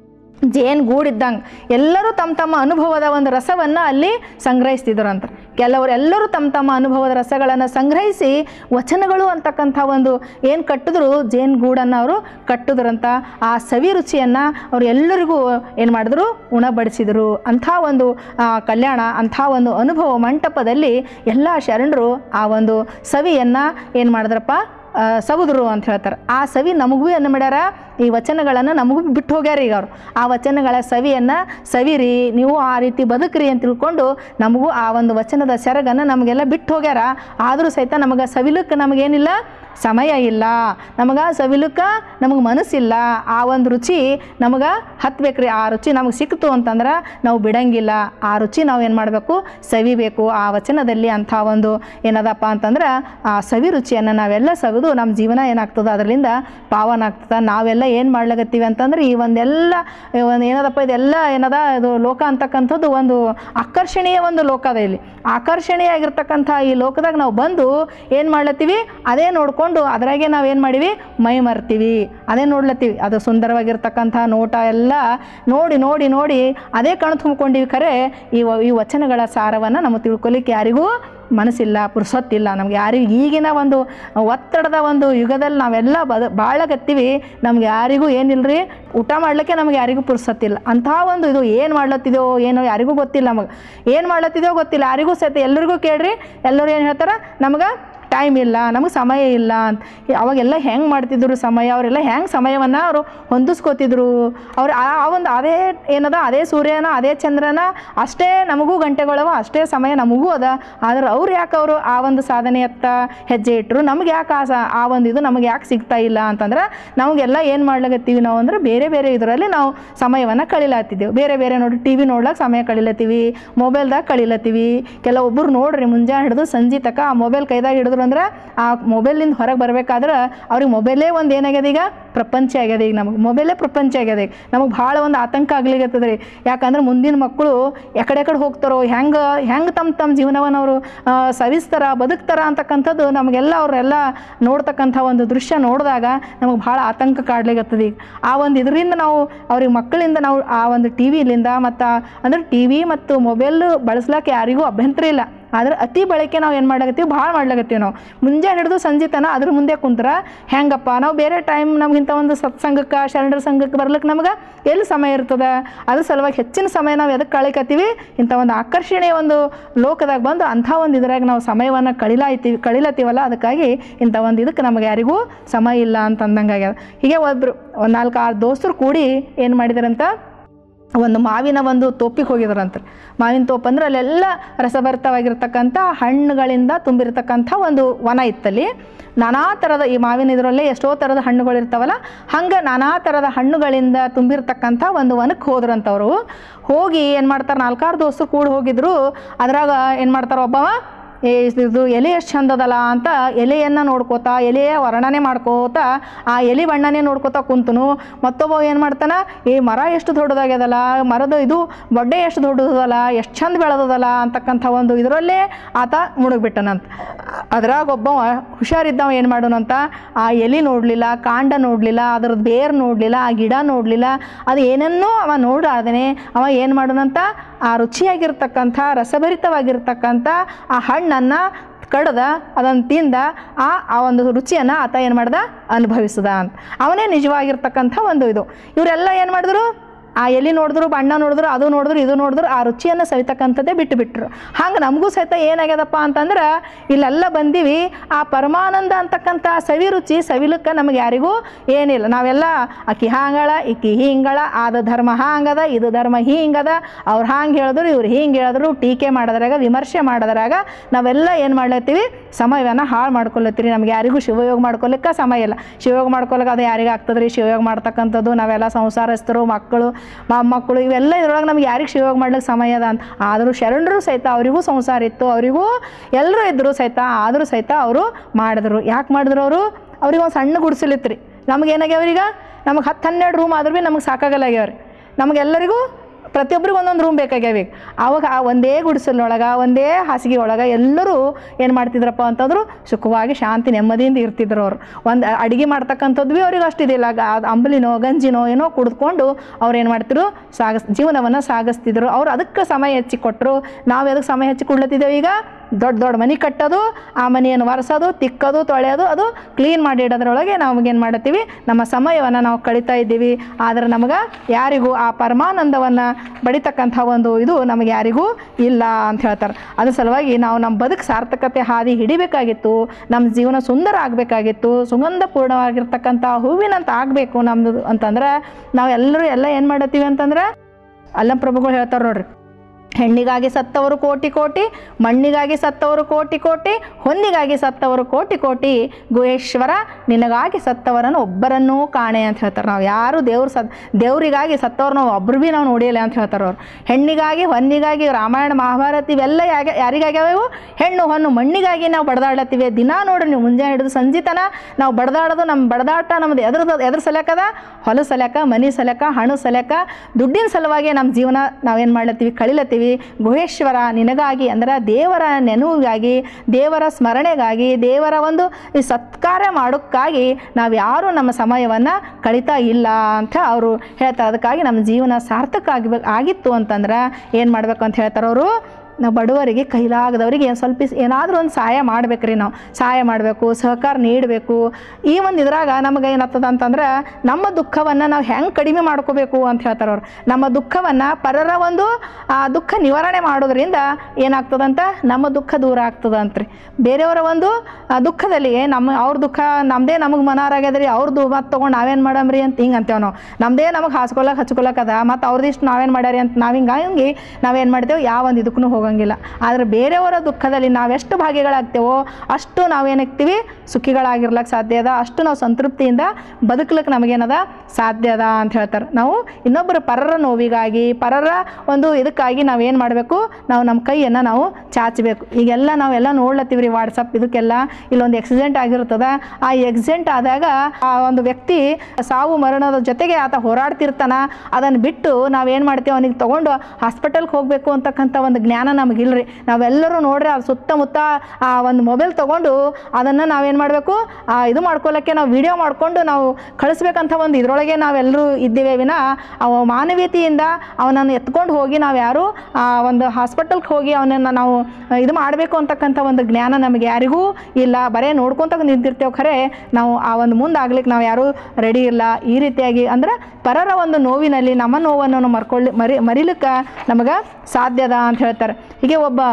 ಜೇನು ಗೂಡಿದ್ದಂಗೆ ಎಲ್ಲರೂ ತಮ್ಮ ತಮ್ಮ ಅನುಭವದ ಒಂದು ರಸವನ್ನು ಅಲ್ಲಿ ಸಂಗ್ರಹಿಸ್ತಿದ್ರಂತ ಕೆಲವರು ಎಲ್ಲರೂ ತಮ್ಮ ತಮ್ಮ ಅನುಭವದ ರಸಗಳನ್ನು ಸಂಗ್ರಹಿಸಿ ವಚನಗಳು ಅಂತಕ್ಕಂಥ ಒಂದು ಏನು ಕಟ್ಟಿದ್ರು ಜೇನು ಗೂಡನ್ನು ಅವರು ಕಟ್ಟಿದ್ರಂತ ಆ ಸವಿ ರುಚಿಯನ್ನು ಅವರು ಎಲ್ಲರಿಗೂ ಏನು ಮಾಡಿದ್ರು ಉಣಬಡಿಸಿದರು ಅಂಥ ಒಂದು ಆ, ಕಲ್ಯಾಣ ಅಂಥ ಒಂದು ಅನುಭವ ಮಂಟಪದಲ್ಲಿ ಎಲ್ಲ ಶರಣರು ಆ ಒಂದು ಸವಿಯನ್ನು ಏನು ಮಾಡಿದ್ರಪ್ಪ ಆ, ಸವಿದ್ರು ಅಂತ ಹೇಳ್ತಾರೆ ಆ ಸವಿ ನಮಗೂ ಏನು ಮಾಡ್ಯಾರ ಈ ವಚನಗಳನ್ನು ನಮಗೂ ಬಿಟ್ಟು ಹೋಗ್ಯಾರ ಈಗ ಅವರು ಆ ವಚನಗಳ ಸವಿಯನ್ನು ಸವಿರಿ ನೀವು ಆ ರೀತಿ ಬದುಕ್ರಿ ಅಂತ ತಿಳ್ಕೊಂಡು ನಮಗೂ ಆ ಒಂದು ವಚನದ ಸೆರಗನ್ನು ನಮಗೆಲ್ಲ ಬಿಟ್ಟು ಹೋಗ್ಯಾರ ಆದರೂ ಸಹಿತ ನಮಗೆ ಸವಿಲಕ್ಕೆ ನಮಗೇನಿಲ್ಲ ಸಮಯ ಇಲ್ಲ ನಮಗೆ ಸವಿಲಕ್ಕೆ ನಮಗೆ ಮನಸ್ಸಿಲ್ಲ ಆ ಒಂದು ರುಚಿ ನಮಗೆ ಹತ್ಬೇಕ್ರಿ ಆ ರುಚಿ ನಮಗೆ ಸಿಕ್ತು ಅಂತಂದ್ರೆ ನಾವು ಬಿಡಂಗಿಲ್ಲ ಆ ರುಚಿ ನಾವು ಏನು ಮಾಡಬೇಕು ಸವಿಬೇಕು ಆ ವಚನದಲ್ಲಿ ಅಂಥ ಒಂದು ಏನದಪ್ಪ ಅಂತಂದ್ರೆ ಆ ಸವಿ ರುಚಿಯನ್ನು ನಾವೆಲ್ಲ ಸವಿದು ನಮ್ಮ ಜೀವನ ಏನಾಗ್ತದೆ ಅದರಿಂದ ಪಾವನ ಆಗ್ತದೆ ನಾವೆಲ್ಲ ಏನು ಮಾಡ್ಲಾಗತ್ತೀವಿ ಅಂತಂದ್ರೆ ಈ ಒಂದೆಲ್ಲ ಈ ಒಂದು ಏನದಪ್ಪ ಇದೆಲ್ಲ ಏನದ ಇದು ಲೋಕ ಅಂತಕ್ಕಂಥದ್ದು ಒಂದು ಆಕರ್ಷಣೀಯ ಒಂದು ಲೋಕ ಅದ ಇಲ್ಲಿ ಆಕರ್ಷಣೀಯಾಗಿರ್ತಕ್ಕಂಥ ಈ ಲೋಕದಾಗ ನಾವು ಬಂದು ಏನು ಮಾಡ್ಲತ್ತೀವಿ ಅದೇ ನೋಡಿಕೊಂಡು ಅದ್ರಾಗೆ ನಾವು ಏನು ಮಾಡೀವಿ ಮೈ ಮರ್ತೀವಿ ಅದೇ ನೋಡ್ಲತ್ತೀವಿ ಅದು ಸುಂದರವಾಗಿರ್ತಕ್ಕಂಥ ನೋಟ ಎಲ್ಲ ನೋಡಿ ನೋಡಿ ನೋಡಿ ಅದೇ ಕಣ್ ತುಂಬ್ಕೊಂಡಿವಿ ಖರೆ ಈ ವ- ಈ ವಚನಗಳ ಸಾರವನ್ನು ನಮಗೆ ತಿಳ್ಕೊಲಿಕ್ಕೆ ಯಾರಿಗೂ ಮನಸ್ಸಿಲ್ಲ ಪುರ್ಸೊತ್ತಿಲ್ಲ ನಮ್ಗೆ ಯಾರಿಗೂ ಈಗಿನ ಒಂದು ಒತ್ತಡದ ಒಂದು ಯುಗದಲ್ಲಿ ನಾವೆಲ್ಲ ಬದ ಬಾಳಕತ್ತೀವಿ ನಮ್ಗೆ ಯಾರಿಗೂ ಏನಿಲ್ಲರಿ ಊಟ ಮಾಡ್ಲಿಕ್ಕೆ ನಮ್ಗೆ ಯಾರಿಗೂ ಪುರ್ಸೊತ್ತಿಲ್ಲ ಅಂಥ ಒಂದು ಇದು ಏನು ಮಾಡ್ಲತ್ತಿದೆಯೋ ಏನೋ ಯಾರಿಗೂ ಗೊತ್ತಿಲ್ಲ ನಮಗೆ ಏನು ಮಾಡ್ಲತ್ತಿದೆಯೋ ಗೊತ್ತಿಲ್ಲ ಯಾರಿಗೂ ಸಹಿತ ಎಲ್ಲರಿಗೂ ಕೇಳ್ರಿ ಎಲ್ಲರೂ ಏನು ಹೇಳ್ತಾರೆ ನಮ್ಗೆ ಟೈಮ್ ಇಲ್ಲ ನಮಗೆ ಸಮಯ ಇಲ್ಲ ಅಂತ ಈ ಅವಾಗೆಲ್ಲ ಹೆಂಗೆ ಮಾಡ್ತಿದ್ರು ಸಮಯ ಅವರೆಲ್ಲ ಹೆಂಗೆ ಸಮಯವನ್ನು ಅವರು ಹೊಂದಿಸ್ಕೋತಿದ್ರು ಅವ್ರು ಆ ಆ ಒಂದು ಅದೇ ಏನದ ಅದೇ ಸೂರ್ಯನ ಅದೇ ಚಂದ್ರನ ಅಷ್ಟೇ ನಮಗೂ ಗಂಟೆಗಳವ ಅಷ್ಟೇ ಸಮಯ ನಮಗೂ ಅದ ಆದ್ರೆ ಅವ್ರು ಯಾಕೆ ಅವರು ಆ ಒಂದು ಸಾಧನೆಯತ್ತ ಹೆಜ್ಜೆ ಇಟ್ಟರು ನಮ್ಗೆ ಯಾಕೆ ಆ ಸಾ ಆ ಒಂದು ಇದು ನಮಗೆ ಯಾಕೆ ಸಿಗ್ತಾ ಇಲ್ಲ ಅಂತಂದ್ರೆ ನಮಗೆಲ್ಲ ಏನು ಮಾಡ್ಲಾಗತ್ತೀವಿ ನಾವು ಅಂದ್ರೆ ಬೇರೆ ಬೇರೆ ಇದರಲ್ಲಿ ನಾವು ಸಮಯವನ್ನು ಕಳಿಲಾತಿದ್ದೇವೆ ಬೇರೆ ಬೇರೆ ನೋಡಿ ಟಿ ವಿ ನೋಡ್ಲಾಕ ಸಮಯ ಕಳಿಲತ್ತೀವಿ ಮೊಬೈಲ್ದಾಗ ಕಳಿಲತ್ತೀವಿ ಕೆಲವೊಬ್ಬರು ನೋಡ್ರಿ ಮುಂಜಾನೆ ಹಿಡಿದು ಸಂಜೆ ತಕ ಆ ಮೊಬೈಲ್ ಕೈದಾಗ ಹಿಡಿದ್ರು ಅಂದ್ರೆ ಆ ಮೊಬೈಲಿಂದ ಹೊರಗೆ ಬರ್ಬೇಕಾದ್ರೆ ಅವ್ರಿಗೆ ಮೊಬೈಲೇ ಒಂದು ಏನಾಗ್ಯದ ಈಗ ಪ್ರಪಂಚ ಆಗ್ಯದ ಈಗ ನಮಗೆ ಮೊಬೈಲೇ ಪ್ರಪಂಚ ಆಗ್ಯದ ಈಗ ನಮಗೆ ಭಾಳ ಒಂದು ಆತಂಕ ಆಗ್ಲಿಕತ್ತದ ರೀ ಯಾಕಂದ್ರೆ ಮುಂದಿನ ಮಕ್ಕಳು ಎಕಡೆಕಡೆ ಹೋಗ್ತಾರೋ ಹೆಂಗೆ ಹೆಂಗೆ ತಮ್ಮ ತಮ್ಮ ಜೀವನವನ್ನು ಅವರು ಸವಿಸ್ತಾರ ಬದುಕ್ತಾರ ಅಂತಕ್ಕಂಥದ್ದು ನಮಗೆಲ್ಲ ಅವರೆಲ್ಲ ನೋಡ್ತಕ್ಕಂಥ ಒಂದು ದೃಶ್ಯ ನೋಡಿದಾಗ ನಮಗೆ ಭಾಳ ಆತಂಕ ಕಾಡ್ಲಿಕತ್ತದ ಈಗ ಆ ಒಂದು ಇದರಿಂದ ನಾವು ಅವ್ರಿಗೆ ಮಕ್ಕಳಿಂದ ನಾವು ಆ ಒಂದು ಟಿ ವಿಲಿಂದ ಮತ್ತು ಅಂದ್ರೆ ಟಿ ವಿ ಮತ್ತು ಮೊಬೈಲ್ ಬಳಸ್ಲಿಕ್ಕೆ ಯಾರಿಗೂ ಅಭ್ಯಂತರ ಇಲ್ಲ ಆದ್ರೆ ಅತಿ ಬಳಕೆ ನಾವು ಏನು ಮಾಡ್ಲಾಗತ್ತೀವಿ ಭಾಳ ಮಾಡ್ಲಾಗತ್ತೀವಿ ನಾವು ಮುಂಜಾನೆ ಹಿಡಿದು ಸಂಜೆ ತನ ಅದ್ರ ಮುಂದೆ ಕುಂತ್ರ ಹೆಂಗಪ್ಪ ನಾವು ಬೇರೆ ಟೈಮ್ ನಮ್ಗಿಂತ ಒಂದು ಸತ್ಸಂಗಕ್ಕೆ ಶರಣರ ಸಂಘಕ್ಕೆ ಬರ್ಲಿಕ್ಕೆ ನಮ್ಗೆ ಎಲ್ಲಿ ಸಮಯ ಇರ್ತದೆ ಅದ್ರ ಸಲುವಾಗಿ ಹೆಚ್ಚಿನ ಸಮಯ ನಾವು ಎದಕ್ಕೆ ಕಳಿಕತ್ತೀವಿ ಇಂಥ ಒಂದು ಆಕರ್ಷಣೆಯ ಒಂದು ಲೋಕದಾಗ ಬಂದು ಅಂಥ ಒಂದು ಇದ್ರಾಗ ನಾವು ಸಮಯವನ್ನು ಕಳಿಲಾಯ್ತೀವಿ ಕಳಿಲತ್ತೀವಲ್ಲ ಅದಕ್ಕಾಗಿ ಇಂಥ ಒಂದು ಇದಕ್ಕೆ ನಮಗೆ ಯಾರಿಗೂ ಸಮಯ ಇಲ್ಲ ಅಂತ ಅಂದಂಗೆ ಆಗ್ಯದ ಹೀಗೆ ಒಬ್ಬರು ಒಂದು ನಾಲ್ಕು ಆರು ದೋಸ್ತರು ಕೂಡಿ ಏನು ಮಾಡಿದಾರಂತ ಒಂದು ಮಾವಿನ ಒಂದು ತೋಪಿಗೆ ಹೋಗಿದ್ರಂತೆ ಮಾವಿನ ತೋಪು ಅಂದ್ರೆ ಅಲ್ಲೆಲ್ಲ ರಸಭರಿತವಾಗಿರ್ತಕ್ಕಂಥ ಹಣ್ಣುಗಳಿಂದ ತುಂಬಿರ್ತಕ್ಕಂಥ ಒಂದು ವನ ಇತ್ತಲ್ಲಿ ನಾನಾ ಥರದ ಈ ಮಾವಿನ ಇದರಲ್ಲೇ ಎಷ್ಟೋ ಥರದ ಹಣ್ಣುಗಳು ಇರ್ತಾವಲ್ಲ ಹಂಗೆ ನಾನಾ ಥರದ ಹಣ್ಣುಗಳಿಂದ ತುಂಬಿರ್ತಕ್ಕಂಥ ಒಂದು ವನಕ್ಕೆ ಹೋದ್ರಂತವರು ಹೋಗಿ ಏನು ಮಾಡ್ತಾರೆ ನಾಲ್ಕಾರು ದೋಸ್ತರು ಕೂಡ ಹೋಗಿದ್ರು ಅದ್ರಾಗ ಏನು ಮಾಡ್ತಾರೆ ಒಬ್ಬವ ಏ ಇದು ಎಲೆ ಎಷ್ಟು ಚಂದದಲ್ಲ ಅಂತ ಎಲೆಯನ್ನು ನೋಡ್ಕೋತಾ ಎಲೆಯ ವರ್ಣನೆ ಮಾಡ್ಕೋತ ಆ ಎಲೆ ಬಣ್ಣನೇ ನೋಡ್ಕೋತಾ ಕುಂತನು ಮತ್ತೊಬ್ಬ ಏನು ಮಾಡ್ತಾನ ಈ ಮರ ಎಷ್ಟು ದೊಡ್ಡದಾಗ್ಯದಲ್ಲ ಮರದ ಇದು ಬೊಡ್ಡೆ ಎಷ್ಟು ದೊಡ್ಡದಲ್ಲ ಎಷ್ಟು ಚಂದ ಬೆಳೆದದಲ್ಲ ಅಂತಕ್ಕಂಥ ಒಂದು ಇದರಲ್ಲೇ ಆತ ಮುಳುಗ್ಬಿಟ್ಟನಂತ ಅದ್ರಾಗ ಒಬ್ಬವ ಹುಷಾರಿದ್ದವ ಏನು ಮಾಡೋನಂತ ಆ ಎಲೆ ನೋಡಲಿಲ್ಲ ಕಾಂಡ ನೋಡಲಿಲ್ಲ ಅದ್ರದ್ದು ಬೇರು ನೋಡಲಿಲ್ಲ ಆ ಗಿಡ ನೋಡಲಿಲ್ಲ ಅದು ಏನನ್ನೂ ಅವ ನೋಡಾದನೆ ಅವ ಏನು ಮಾಡೋನಂತ ಆ ರುಚಿಯಾಗಿರ್ತಕ್ಕಂಥ ರಸಭರಿತವಾಗಿರ್ತಕ್ಕಂಥ ಆ ಹಣ್ಣನ್ನು ಕಡ್ದ ಅದನ್ನು ತಿಂದ ಆ ಆ ಒಂದು ರುಚಿಯನ್ನು ಆತ ಏನು ಮಾಡ್ದ ಅನುಭವಿಸ್ದ ಅಂತ ಅವನೇ ನಿಜವಾಗಿರ್ತಕ್ಕಂಥ ಒಂದು ಇದು ಇವರೆಲ್ಲ ಏನು ಮಾಡಿದ್ರು ಆ ಎಲೆ ನೋಡಿದ್ರು ಬಣ್ಣ ನೋಡಿದ್ರು ಅದು ನೋಡಿದ್ರು ಇದು ನೋಡಿದ್ರು ಆ ರುಚಿಯನ್ನು ಸವಿತಕ್ಕಂಥದ್ದೇ ಬಿಟ್ಟು ಬಿಟ್ರು ಹಂಗೆ ನಮಗೂ ಸಹಿತ ಏನಾಗ್ಯದಪ್ಪ ಅಂತಂದ್ರೆ ಇಲ್ಲೆಲ್ಲ ಬಂದೀವಿ ಆ ಪರಮಾನಂದ ಅಂತಕ್ಕಂಥ ಸವಿ ರುಚಿ ಸವಿಲಕ್ಕೆ ನಮಗೆ ಯಾರಿಗೂ ಏನಿಲ್ಲ ನಾವೆಲ್ಲ ಆಕಿ ಹಾಂಗಳ ಈಕಿ ಹಿಂಗಳ ಆದ ಧರ್ಮ ಹಾಂಗದ ಇದು ಧರ್ಮ ಹಿಂಗದ ಅವ್ರು ಹಾಂಗೆ ಹೇಳಿದ್ರು ಇವ್ರು ಹಿಂಗೆ ಹೇಳಿದ್ರು ಟೀಕೆ ಮಾಡೋದ್ರಾಗ ವಿಮರ್ಶೆ ಮಾಡೋದ್ರಾಗ ನಾವೆಲ್ಲ ಏನು ಮಾಡ್ಲತ್ತೀವಿ ಸಮಯವನ್ನು ಹಾಳು ಮಾಡ್ಕೊಳತ್ತೀರಿ ನಮ್ಗೆ ಯಾರಿಗೂ ಶಿವಯೋಗ ಮಾಡ್ಕೊಲಿಕ್ಕೆ ಸಮಯ ಇಲ್ಲ ಶಿವಯೋಗ ಮಾಡ್ಕೊಳಕ್ಕೆ ಅದು ಯಾರಿಗೆ ಆಗ್ತದ್ರಿ ಶಿವಯೋಗ ಮಾಡ್ತಕ್ಕಂಥದ್ದು ನಾವೆಲ್ಲ ಸಂಸಾರಸ್ಥರು ಮಕ್ಕಳು ಮೊಮ್ಮಕ್ಕಳು ಇವೆಲ್ಲ ಇದ್ರೊಳಗೆ ನಮ್ಗೆ ಯಾರಿಗೆ ಶಿವಯೋಗ ಮಾಡ್ಲಿಕ್ಕೆ ಸಮಯ ಅದ ಅಂತ ಆದರೂ ಶರಣರು ಸಹಿತ ಅವರಿಗೂ ಸಂಸಾರ ಇತ್ತು ಅವರಿಗೂ ಎಲ್ಲರೂ ಇದ್ದರು ಸಹಿತ ಆದರೂ ಸಹಿತ ಅವರು ಮಾಡಿದ್ರು ಯಾಕೆ ಮಾಡಿದ್ರು ಅವರು ಅವ್ರಿಗೆ ಒಂದು ಸಣ್ಣ ಗುಡಿಸಲಿತ್ರಿ ನಮ್ಗೆ ಏನಾಗ್ಯಾವ್ರೀಗ ನಮಗೆ ಹತ್ತು ಹನ್ನೆರಡು ರೂಮ್ ಆದ್ರೂ ಭೀ ನಮಗೆ ಸಾಕಾಗಲ್ಲ ಆಗ್ಯಾವ್ರಿ ನಮಗೆಲ್ಲರಿಗೂ ಪ್ರತಿಯೊಬ್ಬರಿಗೂ ಒಂದೊಂದು ರೂಮ್ ಬೇಕಾಗ್ಯಾವ ಈಗ ಆವಾಗ ಆ ಒಂದೇ ಗುಡಿಸಲೊಳಗೆ ಒಂದೇ ಹಾಸಿಗೆ ಒಳಗೆ ಎಲ್ಲರೂ ಏನು ಮಾಡ್ತಿದ್ರಪ್ಪ ಅಂತಂದ್ರು ಸುಖವಾಗಿ ಶಾಂತಿ ನೆಮ್ಮದಿಯಿಂದ ಇರ್ತಿದ್ರು ಅವರು ಒಂದು ಅಡುಗೆ ಮಾಡ್ತಕ್ಕಂಥದ್ದು ಭೀ ಅವ್ರಿಗೆ ಅಷ್ಟಿದಿಲ್ಲ ಗ- ಅದ್ ಅಂಬಲಿನೋ ಗಂಜಿನೋ ಏನೋ ಕುಡಿದ್ಕೊಂಡು ಅವ್ರು ಏನು ಮಾಡ್ತಿದ್ರು ಸಾಗಸ್ ಜೀವನವನ್ನು ಸಾಗಿಸ್ತಿದ್ರು ಅವ್ರು ಅದಕ್ಕೆ ಸಮಯ ಹೆಚ್ಚಿ ಕೊಟ್ಟರು ನಾವು ಎದಕ್ಕೆ ಸಮಯ ಹೆಚ್ಚಿ ಕೊಡ್ಲತ್ತಿದ್ದೇವೆ ಈಗ ದೊಡ್ಡ ದೊಡ್ಡ ಮನೆ ಕಟ್ಟೋದು ಆ ಮನೆಯನ್ನು ಒರೆಸೋದು ತಿಕ್ಕೋದು ತೊಳೆಯೋದು ಅದು ಕ್ಲೀನ್ ಮಾಡಿ ಇಡೋದ್ರೊಳಗೆ ನಮಗೇನು ಮಾಡತ್ತೀವಿ ನಮ್ಮ ಸಮಯವನ್ನು ನಾವು ಕಳೀತಾ ಇದ್ದೀವಿ ಆದರೆ ನಮಗೆ ಯಾರಿಗೂ ಆ ಪರಮಾನಂದವನ್ನು ಬಡಿತಕ್ಕಂಥ ಒಂದು ಇದು ನಮಗೆ ಯಾರಿಗೂ ಇಲ್ಲ ಅಂತ ಹೇಳ್ತಾರೆ ಅದ್ರ ಸಲುವಾಗಿ ನಾವು ನಮ್ಮ ಬದುಕು ಸಾರ್ಥಕತೆ ಹಾದಿ ಹಿಡಿಬೇಕಾಗಿತ್ತು ನಮ್ಮ ಜೀವನ ಸುಂದರ ಆಗಬೇಕಾಗಿತ್ತು ಸುಗಂಧಪೂರ್ಣವಾಗಿರ್ತಕ್ಕಂಥ ಹೂವಿನಂತ ಆಗಬೇಕು ನಮ್ಮದು ಅಂತಂದ್ರೆ ನಾವು ಎಲ್ಲರೂ ಎಲ್ಲ ಏನು ಮಾಡತ್ತೀವಿ ಅಂತಂದ್ರೆ ಅಲ್ಲಂ ಪ್ರಭುಗಳು ಹೇಳ್ತಾರೆ ನೋಡ್ರಿ ಹೆಣ್ಣಿಗಾಗಿ ಸತ್ತವರು ಕೋಟಿ ಕೋಟಿ ಮಣ್ಣಿಗಾಗಿ ಸತ್ತವರು ಕೋಟಿ ಕೋಟಿ ಹೊನ್ನಿಗಾಗಿ ಸತ್ತವರು ಕೋಟಿ ಕೋಟಿ ಗುಹೇಶ್ವರ ನಿನಗಾಗಿ ಸತ್ತವರನ್ನು ಒಬ್ಬರನ್ನೂ ಕಾಣೆ ಅಂತ ಹೇಳ್ತಾರೆ ನಾವು ಯಾರು ದೇವ್ರ ಸತ್ ದೇವರಿಗಾಗಿ ಸತ್ತವ್ರು ನಾವು ಒಬ್ರು ಭೀ ನಾವು ನೋಡಿಲ್ಲ ಅಂತ ಹೇಳ್ತಾರೆ ಅವ್ರು ಹೆಣ್ಣಿಗಾಗಿ ಹೊನ್ನಿಗಾಗಿ ರಾಮಾಯಣ ಮಹಾಭಾರತ ಇವೆಲ್ಲ ಯಾಗ ಯಾರಿಗಾಗ್ಯಾವ ಹೆಣ್ಣು ಹೊನ್ನು ಮಣ್ಣಿಗಾಗಿ ನಾವು ಬಡದಾಡ್ಲತ್ತೀವಿ ದಿನ ನೋಡ್ರಿ ನೀವು ಮುಂಜಾನೆ ಹಿಡಿದು ಸಂಜಿತನ ನಾವು ಬಡದಾಡೋದು ನಮ್ಮ ಬಡದಾಟ ನಮ್ದು ಎದ್ರ ಎದ್ರ ಸಲಕದ ಹೊಲ ಸಲಕ ಮನಿ ಸಲಕ ಹಣ ಸಲಕ ದುಡ್ಡಿನ ಸಲುವಾಗಿ ನಮ್ಮ ಜೀವನ ನಾವೇನು ಮಾಡ್ಲತ್ತೀವಿ ಕಳಿಲತ್ತೀವಿ ಗುಹೇಶ್ವರ ನಿನಗಾಗಿ ಅಂದ್ರೆ ದೇವರ ನೆನವಿಗಾಗಿ ದೇವರ ಸ್ಮರಣೆಗಾಗಿ ದೇವರ ಒಂದು ಈ ಸತ್ಕಾರ ಮಾಡೋಕ್ಕಾಗಿ ನಾವು ಯಾರೂ ನಮ್ಮ ಸಮಯವನ್ನು ಕಳೀತಾ ಇಲ್ಲ ಅಂತ ಅವರು ಹೇಳ್ತಾರೆ ಅದಕ್ಕಾಗಿ ನಮ್ಮ ಜೀವನ ಸಾರ್ಥಕ ಆಗಬೇಕು ಆಗಿತ್ತು ಅಂತಂದ್ರೆ ಏನು ಮಾಡ್ಬೇಕು ಅಂತ ಹೇಳ್ತಾರೆ ಅವರು ನಾವು ಬಡವರಿಗೆ ಕೈಲಾಗದವರಿಗೆ ಏನು ಸ್ವಲ್ಪ ಏನಾದರೂ ಒಂದು ಸಹಾಯ ಮಾಡ್ಬೇಕ್ರಿ ನಾವು ಸಹಾಯ ಮಾಡಬೇಕು ಸಹಕಾರ ನೀಡಬೇಕು ಈ ಒಂದು ಇದ್ರಾಗ ನಮಗೆ ಏನಾಗ್ತದ ಅಂತಂದ್ರೆ ನಮ್ಮ ದುಃಖವನ್ನು ನಾವು ಹೆಂಗೆ ಕಡಿಮೆ ಮಾಡ್ಕೋಬೇಕು ಅಂತ ಹೇಳ್ತಾರೆ ಅವ್ರು ನಮ್ಮ ದುಃಖವನ್ನು ಪರರ ಒಂದು ಆ ದುಃಖ ನಿವಾರಣೆ ಮಾಡೋದ್ರಿಂದ ಏನಾಗ್ತದಂತ ನಮ್ಮ ದುಃಖ ದೂರ ಆಗ್ತದಂತ್ರಿ ಬೇರೆಯವರ ಒಂದು ಆ, ದುಃಖದಲ್ಲಿ ನಮ್ಮ ಅವ್ರ ದುಃಖ ನಮ್ಮದೇ ನಮಗೆ ಮನಾರಾಗ್ಯದ್ರಿ ಅವ್ರದ್ದು ಮತ್ತೆ ತೊಗೊಂಡು ನಾವೇನು ಮಾಡಮ್ರಿ ಅಂತ ಹಿಂಗೆ ಅಂತೇವೆ ನಾವು ನಮ್ಮದೇ ನಮಗೆ ಹಾಸ್ಕೊಳಕ್ಕೆ ಹಚ್ಕೊಳಕ್ಕೆ ಅದ ಮತ್ತು ಅವ್ರದಿಷ್ಟು ನಾವೇನು ಮಾಡ್ಯಾರಿ ಅಂತ ನಾವು ಹಿಂಗಾಗಿ ನಾವೇನು ಮಾಡ್ತೇವೆ ಯಾವ ಒಂದು ಇದಕ್ಕೂ ಹೋಗಂಗಿಲ್ಲ ಆದರೆ ಬೇರೆಯವರ ದುಃಖದಲ್ಲಿ ನಾವೆಷ್ಟು ಭಾಗಿಗಳಾಗ್ತೇವೋ ಅಷ್ಟು ನಾವೇನಾಗ್ತೀವಿ ಸುಖಿಗಳಾಗಿರ್ಲಕ್ಕೆ ಸಾಧ್ಯ ಅದ ಅಷ್ಟು ನಾವು ಸಂತೃಪ್ತಿಯಿಂದ ಬದುಕ್ಲಿಕ್ಕೆ ನಮಗೇನದ ಸಾಧ್ಯ ಅದ ಅಂತ ಹೇಳ್ತಾರೆ ನಾವು ಇನ್ನೊಬ್ಬರ ಪರರ ನೋವಿಗಾಗಿ ಪರರ ಒಂದು ಇದಕ್ಕಾಗಿ ನಾವೇನು ಮಾಡಬೇಕು ನಾವು ನಮ್ಮ ಕೈಯನ್ನು ನಾವು ಚಾಚಬೇಕು ಈಗೆಲ್ಲ ನಾವೆಲ್ಲ ನೋಡ್ಲತ್ತೀವಿ ರೀ ವಾಟ್ಸಪ್ ಇದಕ್ಕೆಲ್ಲ ಇಲ್ಲೊಂದು ಆಕ್ಸಿಡೆಂಟ್ ಆಗಿರ್ತದ ಆ ಎಕ್ಸಿಡೆಂಟ್ ಆದಾಗ ಆ ಒಂದು ವ್ಯಕ್ತಿ ಸಾವು ಮರಣದ ಜೊತೆಗೆ ಆತ ಹೋರಾಡ್ತಿರ್ತಾನ ಅದನ್ನು ಬಿಟ್ಟು ನಾವೇನು ಮಾಡ್ತೇವೆ ಅವನಿಗೆ ತೊಗೊಂಡು ಹಾಸ್ಪಿಟಲ್ಗೆ ಹೋಗಬೇಕು ಅಂತಕ್ಕಂಥ ಒಂದು ಜ್ಞಾನ ನಮಗಿಲ್ರಿ ನಾವೆಲ್ಲರೂ ನೋಡ್ರಿ ಅದು ಸುತ್ತಮುತ್ತ ಆ ಒಂದು ಮೊಬೈಲ್ ತೊಗೊಂಡು ಅದನ್ನು ನಾವೇನು ಮಾಡಬೇಕು ಇದು ಮಾಡ್ಕೊಳ್ಳೋಕ್ಕೆ ನಾವು ವಿಡಿಯೋ ಮಾಡಿಕೊಂಡು ನಾವು ಕಳಿಸ್ಬೇಕಂತ ಒಂದು ಇದರೊಳಗೆ ನಾವೆಲ್ಲರೂ ಇದ್ದೇವೆ ವಿನ ಅವ ಮಾನವೀಯತೆಯಿಂದ ಅವನನ್ನು ಎತ್ಕೊಂಡು ಹೋಗಿ ನಾವು ಯಾರು ಆ ಒಂದು ಹಾಸ್ಪಿಟಲ್ಗೆ ಹೋಗಿ ಅವನನ್ನು ನಾವು ಇದು ಮಾಡಬೇಕು ಅಂತಕ್ಕಂಥ ಒಂದು ಜ್ಞಾನ ನಮಗೆ ಯಾರಿಗೂ ಇಲ್ಲ ಬರೇ ನೋಡ್ಕೊತ ನಿಂತಿರ್ತೇವೆ ಖರೆ ನಾವು ಆ ಒಂದು ಮುಂದೆ ಆಗ್ಲಿಕ್ಕೆ ನಾವು ಯಾರೂ ರೆಡಿ ಇಲ್ಲ ಈ ರೀತಿಯಾಗಿ ಅಂದ್ರೆ ಪರರ ಒಂದು ನೋವಿನಲ್ಲಿ ನಮ್ಮ ನೋವನ್ನು ಮರ್ಕೊಳ್ಳಿ ಮರಿ ಮರಿಲಿಕ್ಕೆ ನಮಗೆ ಸಾಧ್ಯದ ಅಂತ ಹೇಳ್ತಾರೆ ಹೀಗೆ ಒಬ್ಬ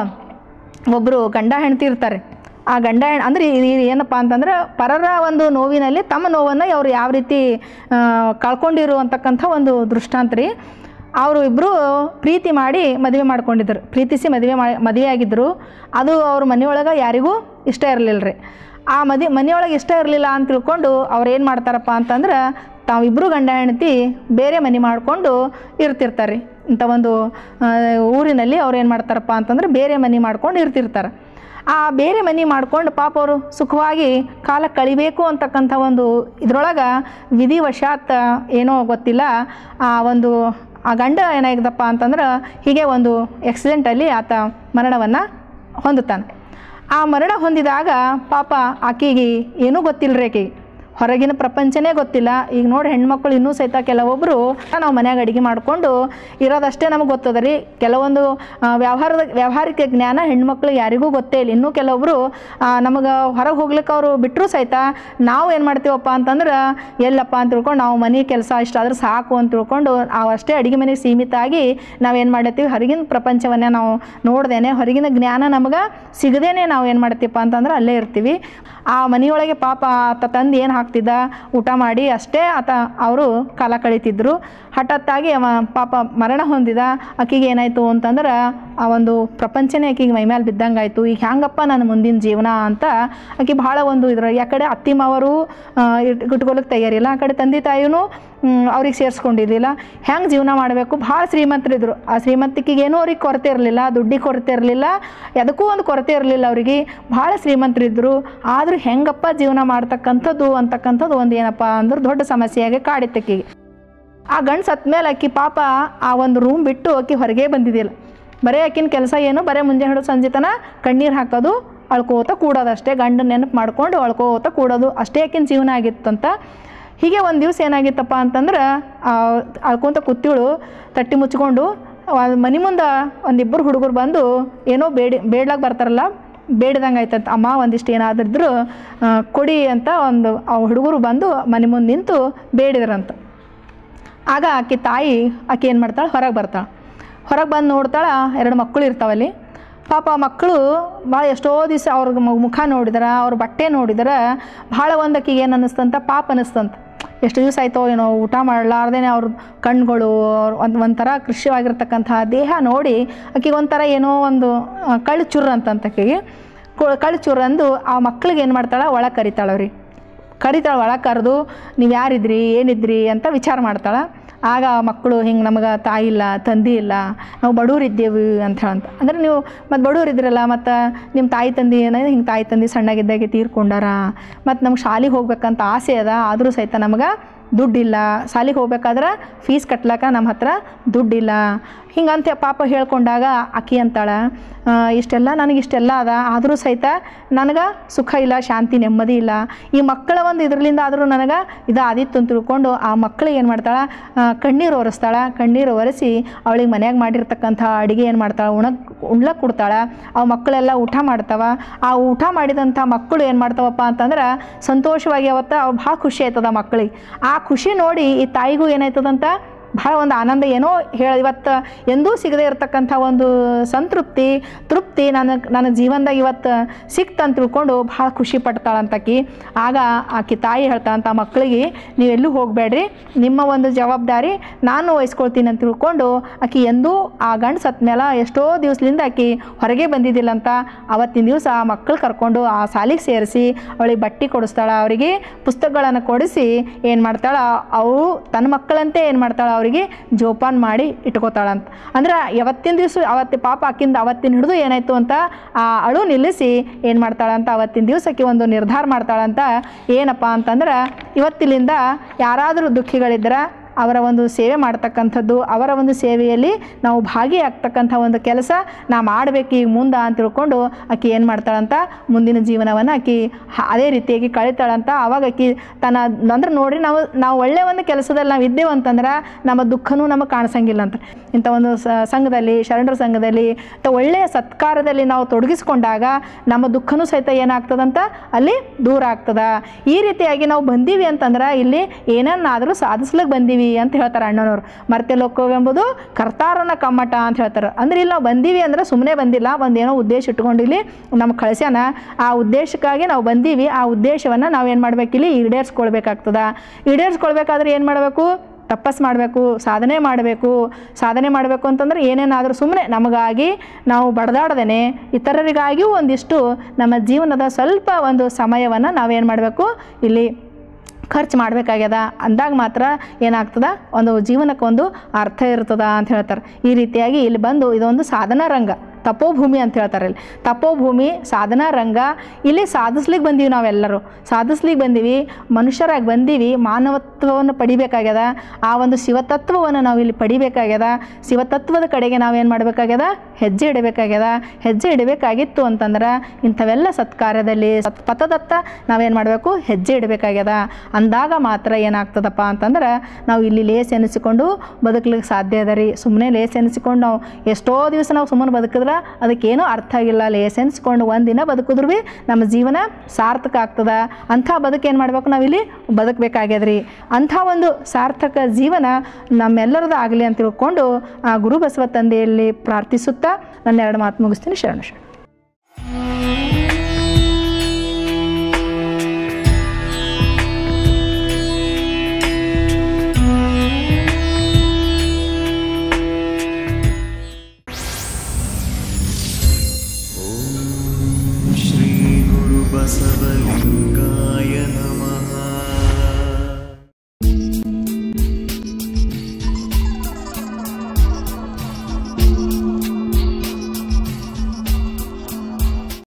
ಒಬ್ಬರು ಗಂಡ ಹೆಂಡತಿ ಇರ್ತಾರೆ ಆ ಗಂಡ ಹೆಣ್ ಅಂದರೆ ಇದು ಏನಪ್ಪ ಅಂತಂದ್ರೆ ಪರರ ಒಂದು ನೋವಿನಲ್ಲಿ ತಮ್ಮ ನೋವನ್ನು ಅವ್ರು ಯಾವ ರೀತಿ ಆ, ಕಳ್ಕೊಂಡಿರು ಅಂತಕ್ಕಂಥ ಒಂದು ದೃಷ್ಟಾಂತ ರೀ ಅವರು ಇಬ್ಬರು ಪ್ರೀತಿ ಮಾಡಿ ಮದುವೆ ಮಾಡ್ಕೊಂಡಿದ್ರು ಪ್ರೀತಿಸಿ ಮದುವೆ ಮಾ ಮದುವೆ ಆಗಿದ್ದರು ಅದು ಅವ್ರ ಮನೆಯೊಳಗೆ ಯಾರಿಗೂ ಇಷ್ಟ ಇರಲಿಲ್ಲ ರೀ ಆ ಮದಿ ಮನೆಯೊಳಗೆ ಇಷ್ಟ ಇರಲಿಲ್ಲ ಅಂತ ತಿಳ್ಕೊಂಡು ಅವ್ರು ಏನು ಮಾಡ್ತಾರಪ್ಪ ಅಂತಂದ್ರೆ ತಾವಿಬ್ಬರು ಗಂಡ ಹೆಂಡತಿ ಬೇರೆ ಮನೆ ಮಾಡಿಕೊಂಡು ಇರ್ತಿರ್ತಾರೆ ರೀ ಇಂಥ ಒಂದು ಆ, ಊರಿನಲ್ಲಿ ಅವ್ರು ಏನು ಮಾಡ್ತಾರಪ್ಪ ಅಂತಂದ್ರೆ ಬೇರೆ ಮನೆ ಮಾಡ್ಕೊಂಡು ಇರ್ತಿರ್ತಾರೆ ಆ ಬೇರೆ ಮನೆ ಮಾಡ್ಕೊಂಡು ಪಾಪ ಅವರು ಸುಖವಾಗಿ ಕಾಲ ಕಳಿಬೇಕು ಅಂತಕ್ಕಂಥ ಒಂದು ಇದ್ರೊಳಗೆ ವಿಧಿವಶಾತ್ ಏನೋ ಗೊತ್ತಿಲ್ಲ ಆ ಒಂದು ಆ ಗಂಡ ಏನಾಗಿದಪ್ಪ ಅಂತಂದ್ರೆ ಹೀಗೆ ಒಂದು ಆಕ್ಸಿಡೆಂಟಲ್ಲಿ ಆತ ಮರಣವನ್ನು ಹೊಂದುತ್ತಾನೆ ಆ ಮರಣ ಹೊಂದಿದಾಗ ಪಾಪ ಆಕೆಗೆ ಏನೂ ಗೊತ್ತಿಲ್ಲ ರೀ ಆಕೆಗೆ ಹೊರಗಿನ ಪ್ರಪಂಚನೇ ಗೊತ್ತಿಲ್ಲ ಈಗ ನೋಡಿ ಹೆಣ್ಮಕ್ಳು ಇನ್ನೂ ಸಹಿತ ಕೆಲವೊಬ್ಬರು ನಾವು ಮನ್ಯಾಗ ಅಡುಗೆ ಮಾಡಿಕೊಂಡು ಇರೋದಷ್ಟೇ ನಮಗೆ ಗೊತ್ತದ ರೀ ಕೆಲವೊಂದು ಆ, ವ್ಯವಹಾರದ ವ್ಯಾವಹಾರಿಕ ಜ್ಞಾನ ಹೆಣ್ಮಕ್ಳಿಗೆ ಯಾರಿಗೂ ಗೊತ್ತೇ ಇಲ್ಲ ಇನ್ನೂ ಕೆಲವೊಬ್ಬರು ನಮಗೆ ಹೊರಗೆ ಹೋಗ್ಲಿಕ್ಕೆ ಅವರು ಬಿಟ್ಟರು ಸಹಿತ ನಾವು ಏನು ಮಾಡ್ತೀವಪ್ಪ ಅಂತಂದ್ರೆ ಎಲ್ಲಪ್ಪ ಅಂತ ತಿಳ್ಕೊಂಡು ನಾವು ಮನೆ ಕೆಲಸ ಇಷ್ಟಾದ್ರೆ ಸಾಕು ಅಂತ ತಿಳ್ಕೊಂಡು ನಾವು ಅಷ್ಟೇ ಅಡುಗೆ ಮನೆಗೆ ಸೀಮಿತ ಆಗಿ ನಾವೇನು ಮಾಡ್ತೀವಿ ಹೊರಗಿನ ಪ್ರಪಂಚವನ್ನೇ ನಾವು ನೋಡ್ದೇನೆ ಹೊರಗಿನ ಜ್ಞಾನ ನಮಗೆ ಸಿಗದೇನೆ ನಾವು ಏನು ಮಾಡ್ತೀವಪ್ಪ ಅಂತಂದ್ರೆ ಅಲ್ಲೇ ಇರ್ತೀವಿ ಆ ಮನೆಯೊಳಗೆ ಪಾಪ ಆತ ತಂದು ಏನು ಹಾಕ್ತಿದ್ದ ಊಟ ಮಾಡಿ ಅಷ್ಟೇ ಆತ ಅವರು ಕಾಲ ಕಳೀತಿದ್ರು ಹಠಾತ್ತಾಗಿ ಅವ ಪಾಪ ಮರಣ ಹೊಂದಿದ ಆಕಿಗೆ ಏನಾಯಿತು ಅಂತಂದ್ರೆ ಆ ಒಂದು ಪ್ರಪಂಚನೇ ಆಕಿಗೆ ಮೈಮೇಲೆ ಬಿದ್ದಂಗೆ ಆಯಿತು ಈಗ ಹ್ಯಾಂಗಪ್ಪ ನನ್ನ ಮುಂದಿನ ಜೀವನ ಅಂತ ಆಕೆ ಭಾಳ ಒಂದು ಇದ್ರ ಯಾಕಡೆ ಅತ್ತಿ ಮಾವರು ಇಟ್ಕೊಳಕ್ಕೆ ತಯಾರಿಲ್ಲ ಆ ಕಡೆ ತಂದೆ ತಾಯಿನೂ ಅವ್ರಿಗೆ ಸೇರಿಸ್ಕೊಂಡಿದ್ದಿಲ್ಲ ಹೆಂಗೆ ಜೀವನ ಮಾಡಬೇಕು ಭಾಳ ಶ್ರೀಮಂತರಿದ್ರು ಆ ಶ್ರೀಮಂತಿಕೆಗೆ ಏನೂ ಅವ್ರಿಗೆ ಕೊರತೆ ಇರಲಿಲ್ಲ ದುಡ್ಡಿಗೆ ಕೊರತೆ ಇರಲಿಲ್ಲ ಅದಕ್ಕೂ ಒಂದು ಕೊರತೆ ಇರಲಿಲ್ಲ ಅವರಿಗೆ ಭಾಳ ಶ್ರೀಮಂತರಿದ್ದರು ಆದರೂ ಹೆಂಗಪ್ಪ ಜೀವನ ಮಾಡ್ತಕ್ಕಂಥದ್ದು ಅಂತಕ್ಕಂಥದ್ದು ಒಂದು ಏನಪ್ಪ ಅಂದ್ರೆ ದೊಡ್ಡ ಸಮಸ್ಯೆಯಾಗಿ ಕಾಡಿತ್ತಕ್ಕಿಗೆ ಆ ಗಂಡು ಸತ್ತ ಮೇಲೆ ಆಕಿ ಪಾಪ ಆ ಒಂದು ರೂಮ್ ಬಿಟ್ಟು ಆಕಿ ಹೊರಗೆ ಬಂದಿದ್ದಿಲ್ಲ ಬರೀ ಆಕಿನ ಕೆಲಸ ಏನು ಬರೀ ಮುಂಜಾನೆ ಹಿಡಿದು ಸಂಜೆ ತನ ಕಣ್ಣೀರು ಹಾಕೋದು ಅಳ್ಕೋತ ಕೂಡೋದು ಅಷ್ಟೇ ಗಂಡನ ನೆನಪು ಮಾಡ್ಕೊಂಡು ಅಳ್ಕೋತ ಕೂಡೋದು ಅಷ್ಟೇ ಆಕಿನ ಜೀವನ ಆಗಿತ್ತಂತ ಹೀಗೆ ಒಂದು ದಿವಸ ಏನಾಗಿತ್ತಪ್ಪ ಅಂತಂದ್ರೆ ಆ, ಅಳ್ಕೊಂತ ಕೂತಿವಳು ತಟ್ಟಿ ಮುಚ್ಕೊಂಡು ಒಂದ್ ಮನೆ ಮುಂದೆ ಒಂದಿಬ್ಬರು ಹುಡುಗರು ಬಂದು ಏನೋ ಬೇಡಿ ಬೇಡ್ಲಾಗ ಬರ್ತಾರಲ್ಲ ಬೇಡ್ದಂಗೆ ಆಯ್ತಂತ ಅಮ್ಮ ಒಂದಿಷ್ಟು ಏನಾದ್ರಿದ್ರು ಆ, ಕೊಡಿ ಅಂತ ಒಂದು ಆ ಹುಡುಗರು ಬಂದು ಮನೆ ಮುಂದೆ ನಿಂತು ಬೇಡಿದ್ರಂತ ಆಗ ಆಕೆ ತಾಯಿ ಆಕೆ ಏನು ಮಾಡ್ತಾಳೆ ಹೊರಗೆ ಬರ್ತಾಳೆ ಹೊರಗೆ ಬಂದು ನೋಡ್ತಾಳೆ ಎರಡು ಮಕ್ಕಳು ಇರ್ತಾವಲ್ಲಿ ಪಾಪ ಮಕ್ಕಳು ಭಾಳ ಎಷ್ಟೋ ದಿವಸ ಅವ್ರ ಮುಖ ನೋಡಿದಾರ ಅವ್ರ ಬಟ್ಟೆ ನೋಡಿದಾರ ಭಾಳ ಒಂದು ಆಕಿಗೆ ಏನು ಅನ್ನಿಸ್ತಂತ ಪಾಪ ಅನ್ನಿಸ್ತಂತ ಎಷ್ಟು ದಿವಸ ಆಯ್ತೋ ಏನೋ ಊಟ ಮಾಡಲಾರ್ದೇನೆ ಅವ್ರ ಕಣ್ಗಳು ಅವ್ರ ಒಂದು ಒಂಥರ ಕೃಷಿವಾಗಿರ್ತಕ್ಕಂಥ ದೇಹ ನೋಡಿ ಆಕಿಗೆ ಒಂಥರ ಏನೋ ಒಂದು ಆ, ಕಳ್ಳು ಚುರ್ರ ಅಂತಂತ ಆಕೆಗೆ ಕಳ್ಳು ಚುರ್ರ ಅಂದು ಆ ಮಕ್ಳಿಗೆ ಏನು ಮಾಡ್ತಾಳೆ ಒಳಗೆ ಕರಿತಾಳೆ ಅವ್ರಿಗೆ ಕರಿತಾಳೆ ಒಳಗೆ ಕರೆದು ನೀವು ಯಾರಿದ್ರಿ ಏನಿದ್ರಿ ಅಂತ ವಿಚಾರ ಮಾಡ್ತಾಳೆ ಆಗ ಆ ಮಕ್ಕಳು ಹಿಂಗೆ ನಮಗೆ ತಾಯಿ ಇಲ್ಲ ತಂದೆ ಇಲ್ಲ ನಾವು ಬಡವ್ರು ಇದ್ದೇವೆ ಅಂತ ಹೇಳಂತ ಅಂದರೆ ನೀವು ಮತ್ತು ಬಡವ್ರು ಇದ್ರಲ್ಲ ಮತ್ತು ನಿಮ್ಮ ತಾಯಿ ತಂದೆ ಏನಾಗಿದೆ ಹಿಂಗೆ ತಾಯಿ ತಂದೆ ಸಣ್ಣಗಿದ್ದಾಗೆ ತೀರ್ಕೊಂಡಾರ ಮತ್ತು ನಮ್ಗೆ ಶಾಲೆಗೆ ಹೋಗ್ಬೇಕಂತ ಆಸೆ ಅದ ಆದರೂ ಸಹಿತ ನಮಗೆ ದುಡ್ಡಿಲ್ಲ ಶಾಲಿಗೆ ಹೋಗ್ಬೇಕಾದ್ರೆ ಫೀಸ್ ಕಟ್ಲಕ್ಕ ನಮ್ಮ ಹತ್ರ ದುಡ್ಡಿಲ್ಲ ಹಿಂಗಂತ ಪಾಪ ಹೇಳ್ಕೊಂಡಾಗ ಅಕ್ಕಿ ಅಂತಾಳೆ ಆ, ಇಷ್ಟೆಲ್ಲ ನನಗೆ ಇಷ್ಟೆಲ್ಲ ಅದ ಆದರೂ ಸಹಿತ ನನಗೆ ಸುಖ ಇಲ್ಲ ಶಾಂತಿ ನೆಮ್ಮದಿ ಇಲ್ಲ ಈ ಮಕ್ಕಳ ಒಂದು ಇದರಿಂದ ಆದರೂ ನನಗೆ ಇದು ಆದಿತ್ತು ಅಂತ ತಿಳ್ಕೊಂಡು ಆ ಮಕ್ಕಳಿಗೆ ಏನು ಮಾಡ್ತಾಳೆ ಆ, ಕಣ್ಣೀರು ಒರೆಸ್ತಾಳೆ ಕಣ್ಣೀರು ಒರೆಸಿ ಅವಳಿಗೆ ಮನ್ಯಾಗ ಮಾಡಿರ್ತಕ್ಕಂಥ ಅಡುಗೆ ಏನು ಮಾಡ್ತಾಳೆ ಉಣಕ್ ಉಣ್ಲಕ್ಕೆ ಕೊಡ್ತಾಳೆ ಆ ಮಕ್ಕಳೆಲ್ಲ ಊಟ ಮಾಡ್ತಾವ ಆ ಊಟ ಮಾಡಿದಂಥ ಮಕ್ಕಳು ಏನು ಮಾಡ್ತಾವಪ್ಪ ಅಂತಂದ್ರೆ ಸಂತೋಷವಾಗಿ ಅವತ್ತು ಅವು ಭಾಳ ಖುಷಿ ಆಯ್ತದ ಮಕ್ಕಳಿಗೆ ಆ ಖುಷಿ ನೋಡಿ ಈ ತಾಯಿಗೂ ಏನಾಯ್ತದಂತ ಭಾಳ ಒಂದು ಆನಂದ ಏನೋ ಹೇಳ ಇವತ್ತು ಎಂದೂ ಸಿಗದೇ ಇರತಕ್ಕಂಥ ಒಂದು ಸಂತೃಪ್ತಿ ತೃಪ್ತಿ ನನಗೆ ನನ್ನ ಜೀವನದಾಗ ಇವತ್ತು ಸಿಕ್ತಂತ ತಿಳ್ಕೊಂಡು ಭಾಳ ಖುಷಿ ಪಡ್ತಾಳಂತಾಕಿ ಆಗ ಆಕಿ ತಾಯಿ ಹೇಳ್ತಾಳಂತ ಮಕ್ಕಳಿಗೆ ನೀವೆಲ್ಲೂ ಹೋಗಬೇಡ್ರಿ ನಿಮ್ಮ ಒಂದು ಜವಾಬ್ದಾರಿ ನಾನು ವಹಿಸ್ಕೊಳ್ತೀನಿ ಅಂತ ತಿಳ್ಕೊಂಡು ಆಕಿ ಎಂದೂ ಆ ಗಂಡು ಸತ್ತ ಮೇಲೆ ಎಷ್ಟೋ ದಿವಸದಿಂದ ಆಕಿ ಹೊರಗೆ ಬಂದಿದ್ದಿಲ್ಲ ಅಂತ ಅವತ್ತಿನ ದಿವಸ ಆ ಮಕ್ಕಳು ಕರ್ಕೊಂಡು ಆ ಸಾಲಿಗೆ ಸೇರಿಸಿ ಅವಳಿಗೆ ಬಟ್ಟೆ ಕೊಡಿಸ್ತಾಳೆ ಅವರಿಗೆ ಪುಸ್ತಕಗಳನ್ನು ಕೊಡಿಸಿ ಏನು ಮಾಡ್ತಾಳೆ ಅವು ತನ್ನ ಮಕ್ಕಳಂತೆ ಏನು ಮಾಡ್ತಾಳೆ ಅವರಿಗೆ ಜೋಪಾನ ಮಾಡಿ ಇಟ್ಕೋತಾಳಂತ ಅಂದ್ರೆ ಯಾವತ್ತಿನ ದಿವಸ ಅವತ್ತು ಪಾಪ ಆಕಿಂದ ಅವತ್ತಿನ ಹಿಡಿದು ಏನಾಯ್ತು ಅಂತ ಆ ಅಳು ನಿಲ್ಲಿಸಿ ಏನು ಮಾಡ್ತಾಳಂತ ಅವತ್ತಿನ ದಿವಸಕ್ಕೆ ಒಂದು ನಿರ್ಧಾರ ಮಾಡ್ತಾಳಂತ ಏನಪ್ಪ ಅಂತಂದ್ರೆ ಇವತ್ತಿಲಿಂದ ಯಾರಾದರೂ ದುಃಖಿಗಳಿದ್ರೆ ಅವರ ಒಂದು ಸೇವೆ ಮಾಡ್ತಕ್ಕಂಥದ್ದು ಅವರ ಒಂದು ಸೇವೆಯಲ್ಲಿ ನಾವು ಭಾಗಿಯಾಗ್ತಕ್ಕಂಥ ಒಂದು ಕೆಲಸ ನಾ ಮಾಡಬೇಕು ಈಗ ಮುಂದೆ ಅಂತ ತಿಳ್ಕೊಂಡು ಆಕೆ ಏನು ಮಾಡ್ತಾಳಂತ ಮುಂದಿನ ಜೀವನವನ್ನು ಆಕಿ ಹ- ಅದೇ ರೀತಿಯಾಗಿ ಕಳಿತಾಳಂತ ಅವಾಗ ಆಕಿ ತನ್ನ ಅಂದ್ರೆ ನೋಡ್ರಿ ನಾವು ನಾವು ಒಳ್ಳೆಯ ಒಂದು ಕೆಲಸದಲ್ಲಿ ನಾವು ಇದ್ದೇವೆ ಅಂತಂದ್ರೆ ನಮ್ಮ ದುಃಖನೂ ನಮಗೆ ಕಾಣಿಸಂಗಿಲ್ಲ ಅಂತ ಇಂಥ ಒಂದು ಸ- ಸಂಘದಲ್ಲಿ ಶರಣರ ಸಂಘದಲ್ಲಿ ಅಥವಾ ಒಳ್ಳೆಯ ಸತ್ಕಾರದಲ್ಲಿ ನಾವು ತೊಡಗಿಸ್ಕೊಂಡಾಗ ನಮ್ಮ ದುಃಖನೂ ಸಹಿತ ಏನಾಗ್ತದಂತ ಅಲ್ಲಿ ದೂರ ಆಗ್ತದ ಈ ರೀತಿಯಾಗಿ ನಾವು ಬಂದೀವಿ ಅಂತಂದ್ರೆ ಇಲ್ಲಿ ಏನನ್ನಾದರೂ ಸಾಧಿಸ್ಲಿಕ್ಕೆ ಬಂದೀವಿ ಅಂತ ಹೇಳ್ತಾರೆ ಅಣ್ಣನವರು ಮರ್ತೆ ಲೋಕವೆಂಬುದು ಕರ್ತಾರನ ಕಮ್ಮಟ ಅಂತ ಹೇಳ್ತಾರೆ ಅಂದ್ರೆ ಇಲ್ಲಿ ನಾವು ಬಂದೀವಿ ಅಂದ್ರೆ ಸುಮ್ಮನೆ ಬಂದಿಲ್ಲ ಒಂದೇನೋ ಉದ್ದೇಶ ಇಟ್ಕೊಂಡು ಇಲ್ಲಿ ನಮ್ಗೆ ಕಳ್ಸ್ಯಾನ ಆ ಉದ್ದೇಶಕ್ಕಾಗಿ ನಾವು ಬಂದೀವಿ ಆ ಉದ್ದೇಶವನ್ನು ನಾವು ಏನು ಮಾಡ್ಬೇಕಿಲ್ಲಿ ಈಡೇರಿಸ್ಕೊಳ್ಬೇಕಾಗ್ತದ ಈಡೇರಿಸ್ಕೊಳ್ಬೇಕಾದ್ರೆ ಏನು ಮಾಡಬೇಕು ತಪಸ್ ಮಾಡಬೇಕು ಸಾಧನೆ ಮಾಡಬೇಕು ಸಾಧನೆ ಮಾಡಬೇಕು ಅಂತಂದ್ರೆ ಏನೇನಾದರೂ ಸುಮ್ಮನೆ ನಮಗಾಗಿ ನಾವು ಬಡದಾಡ್ದೇನೆ ಇತರರಿಗಾಗಿಯೂ ಒಂದಿಷ್ಟು ನಮ್ಮ ಜೀವನದ ಸ್ವಲ್ಪ ಒಂದು ಸಮಯವನ್ನು ನಾವೇನು ಮಾಡಬೇಕು ಇಲ್ಲಿ ಖರ್ಚು ಮಾಡಬೇಕಾಗ್ಯದ ಅಂದಾಗ ಮಾತ್ರ ಏನಾಗ್ತದ ಒಂದು ಜೀವನಕ್ಕೆ ಒಂದು ಅರ್ಥ ಇರ್ತದ ಅಂತ ಹೇಳ್ತಾರೆ ಈ ರೀತಿಯಾಗಿ ಇಲ್ಲಿ ಬಂದು ಇದೊಂದು ಸಾಧನಾ ರಂಗ ತಪೋಭೂಮಿ ಅಂತ ಹೇಳ್ತಾರೆ ಇಲ್ಲಿ ತಪೋಭೂಮಿ ಸಾಧನಾ ರಂಗ ಇಲ್ಲಿ ಸಾಧಿಸ್ಲಿಕ್ಕೆ ಬಂದೀವಿ ನಾವೆಲ್ಲರೂ ಸಾಧಿಸ್ಲಿಕ್ಕೆ ಬಂದೀವಿ ಮನುಷ್ಯರಾಗಿ ಬಂದೀವಿ ಮಾನವತ್ವವನ್ನು ಪಡಿಬೇಕಾಗ್ಯದ ಆ ಒಂದು ಶಿವತತ್ವವನ್ನು ನಾವು ಇಲ್ಲಿ ಪಡಿಬೇಕಾಗ್ಯದ ಶಿವತತ್ವದ ಕಡೆಗೆ ನಾವೇನು ಮಾಡಬೇಕಾಗ್ಯದ ಹೆಜ್ಜೆ ಇಡಬೇಕಾಗ್ಯದ ಹೆಜ್ಜೆ ಇಡಬೇಕಾಗಿತ್ತು ಅಂತಂದ್ರೆ ಇಂಥವೆಲ್ಲ ಸತ್ಕಾರ್ಯದಲ್ಲಿ ಸತ್ ಪಥದತ್ತ ನಾವೇನು ಮಾಡಬೇಕು ಹೆಜ್ಜೆ ಇಡಬೇಕಾಗ್ಯದ ಅಂದಾಗ ಮಾತ್ರ ಏನಾಗ್ತದಪ್ಪ ಅಂತಂದ್ರೆ ನಾವು ಇಲ್ಲಿ ಲೇಸ್ ಎನಿಸಿಕೊಂಡು ಬದುಕಲಿಕ್ಕೆ ಸಾಧ್ಯ ಅದ ರೀ ಸುಮ್ಮನೆ ಲೇಸ್ ಎನಿಸಿಕೊಂಡು ನಾವು ಎಷ್ಟೋ ದಿವಸ ನಾವು ಸುಮ್ಮನೆ ಬದುಕಿದ್ರೆ ಅದಕ್ಕೇನೂ ಅರ್ಥ ಆಗಿಲ್ಲ ಲೇಸ್ ಎನಿಸ್ಕೊಂಡು ಒಂದಿನ ಬದುಕಿದ್ರು ಭೀ ನಮ್ಮ ಜೀವನ ಸಾರ್ಥಕ ಆಗ್ತದ ಅಂಥ ಬದುಕು ಏನು ಮಾಡ್ಬೇಕು ನಾವಿಲ್ಲಿ ಬದುಕಬೇಕಾಗ್ಯದ್ರಿ ಅಂಥ ಒಂದು ಸಾರ್ಥಕ ಜೀವನ ನಮ್ಮೆಲ್ಲರದ್ದು ಆಗಲಿ ಅಂತ ತಿಳ್ಕೊಂಡು ಆ ಗುರು ಬಸವ ತಂದೆಯಲ್ಲಿ ಪ್ರಾರ್ಥಿಸುತ್ತಾ ನನ್ನ ಎರಡು ಮಾತು ಮುಗಿಸ್ತೀನಿ ಶರಣ ಶರಣ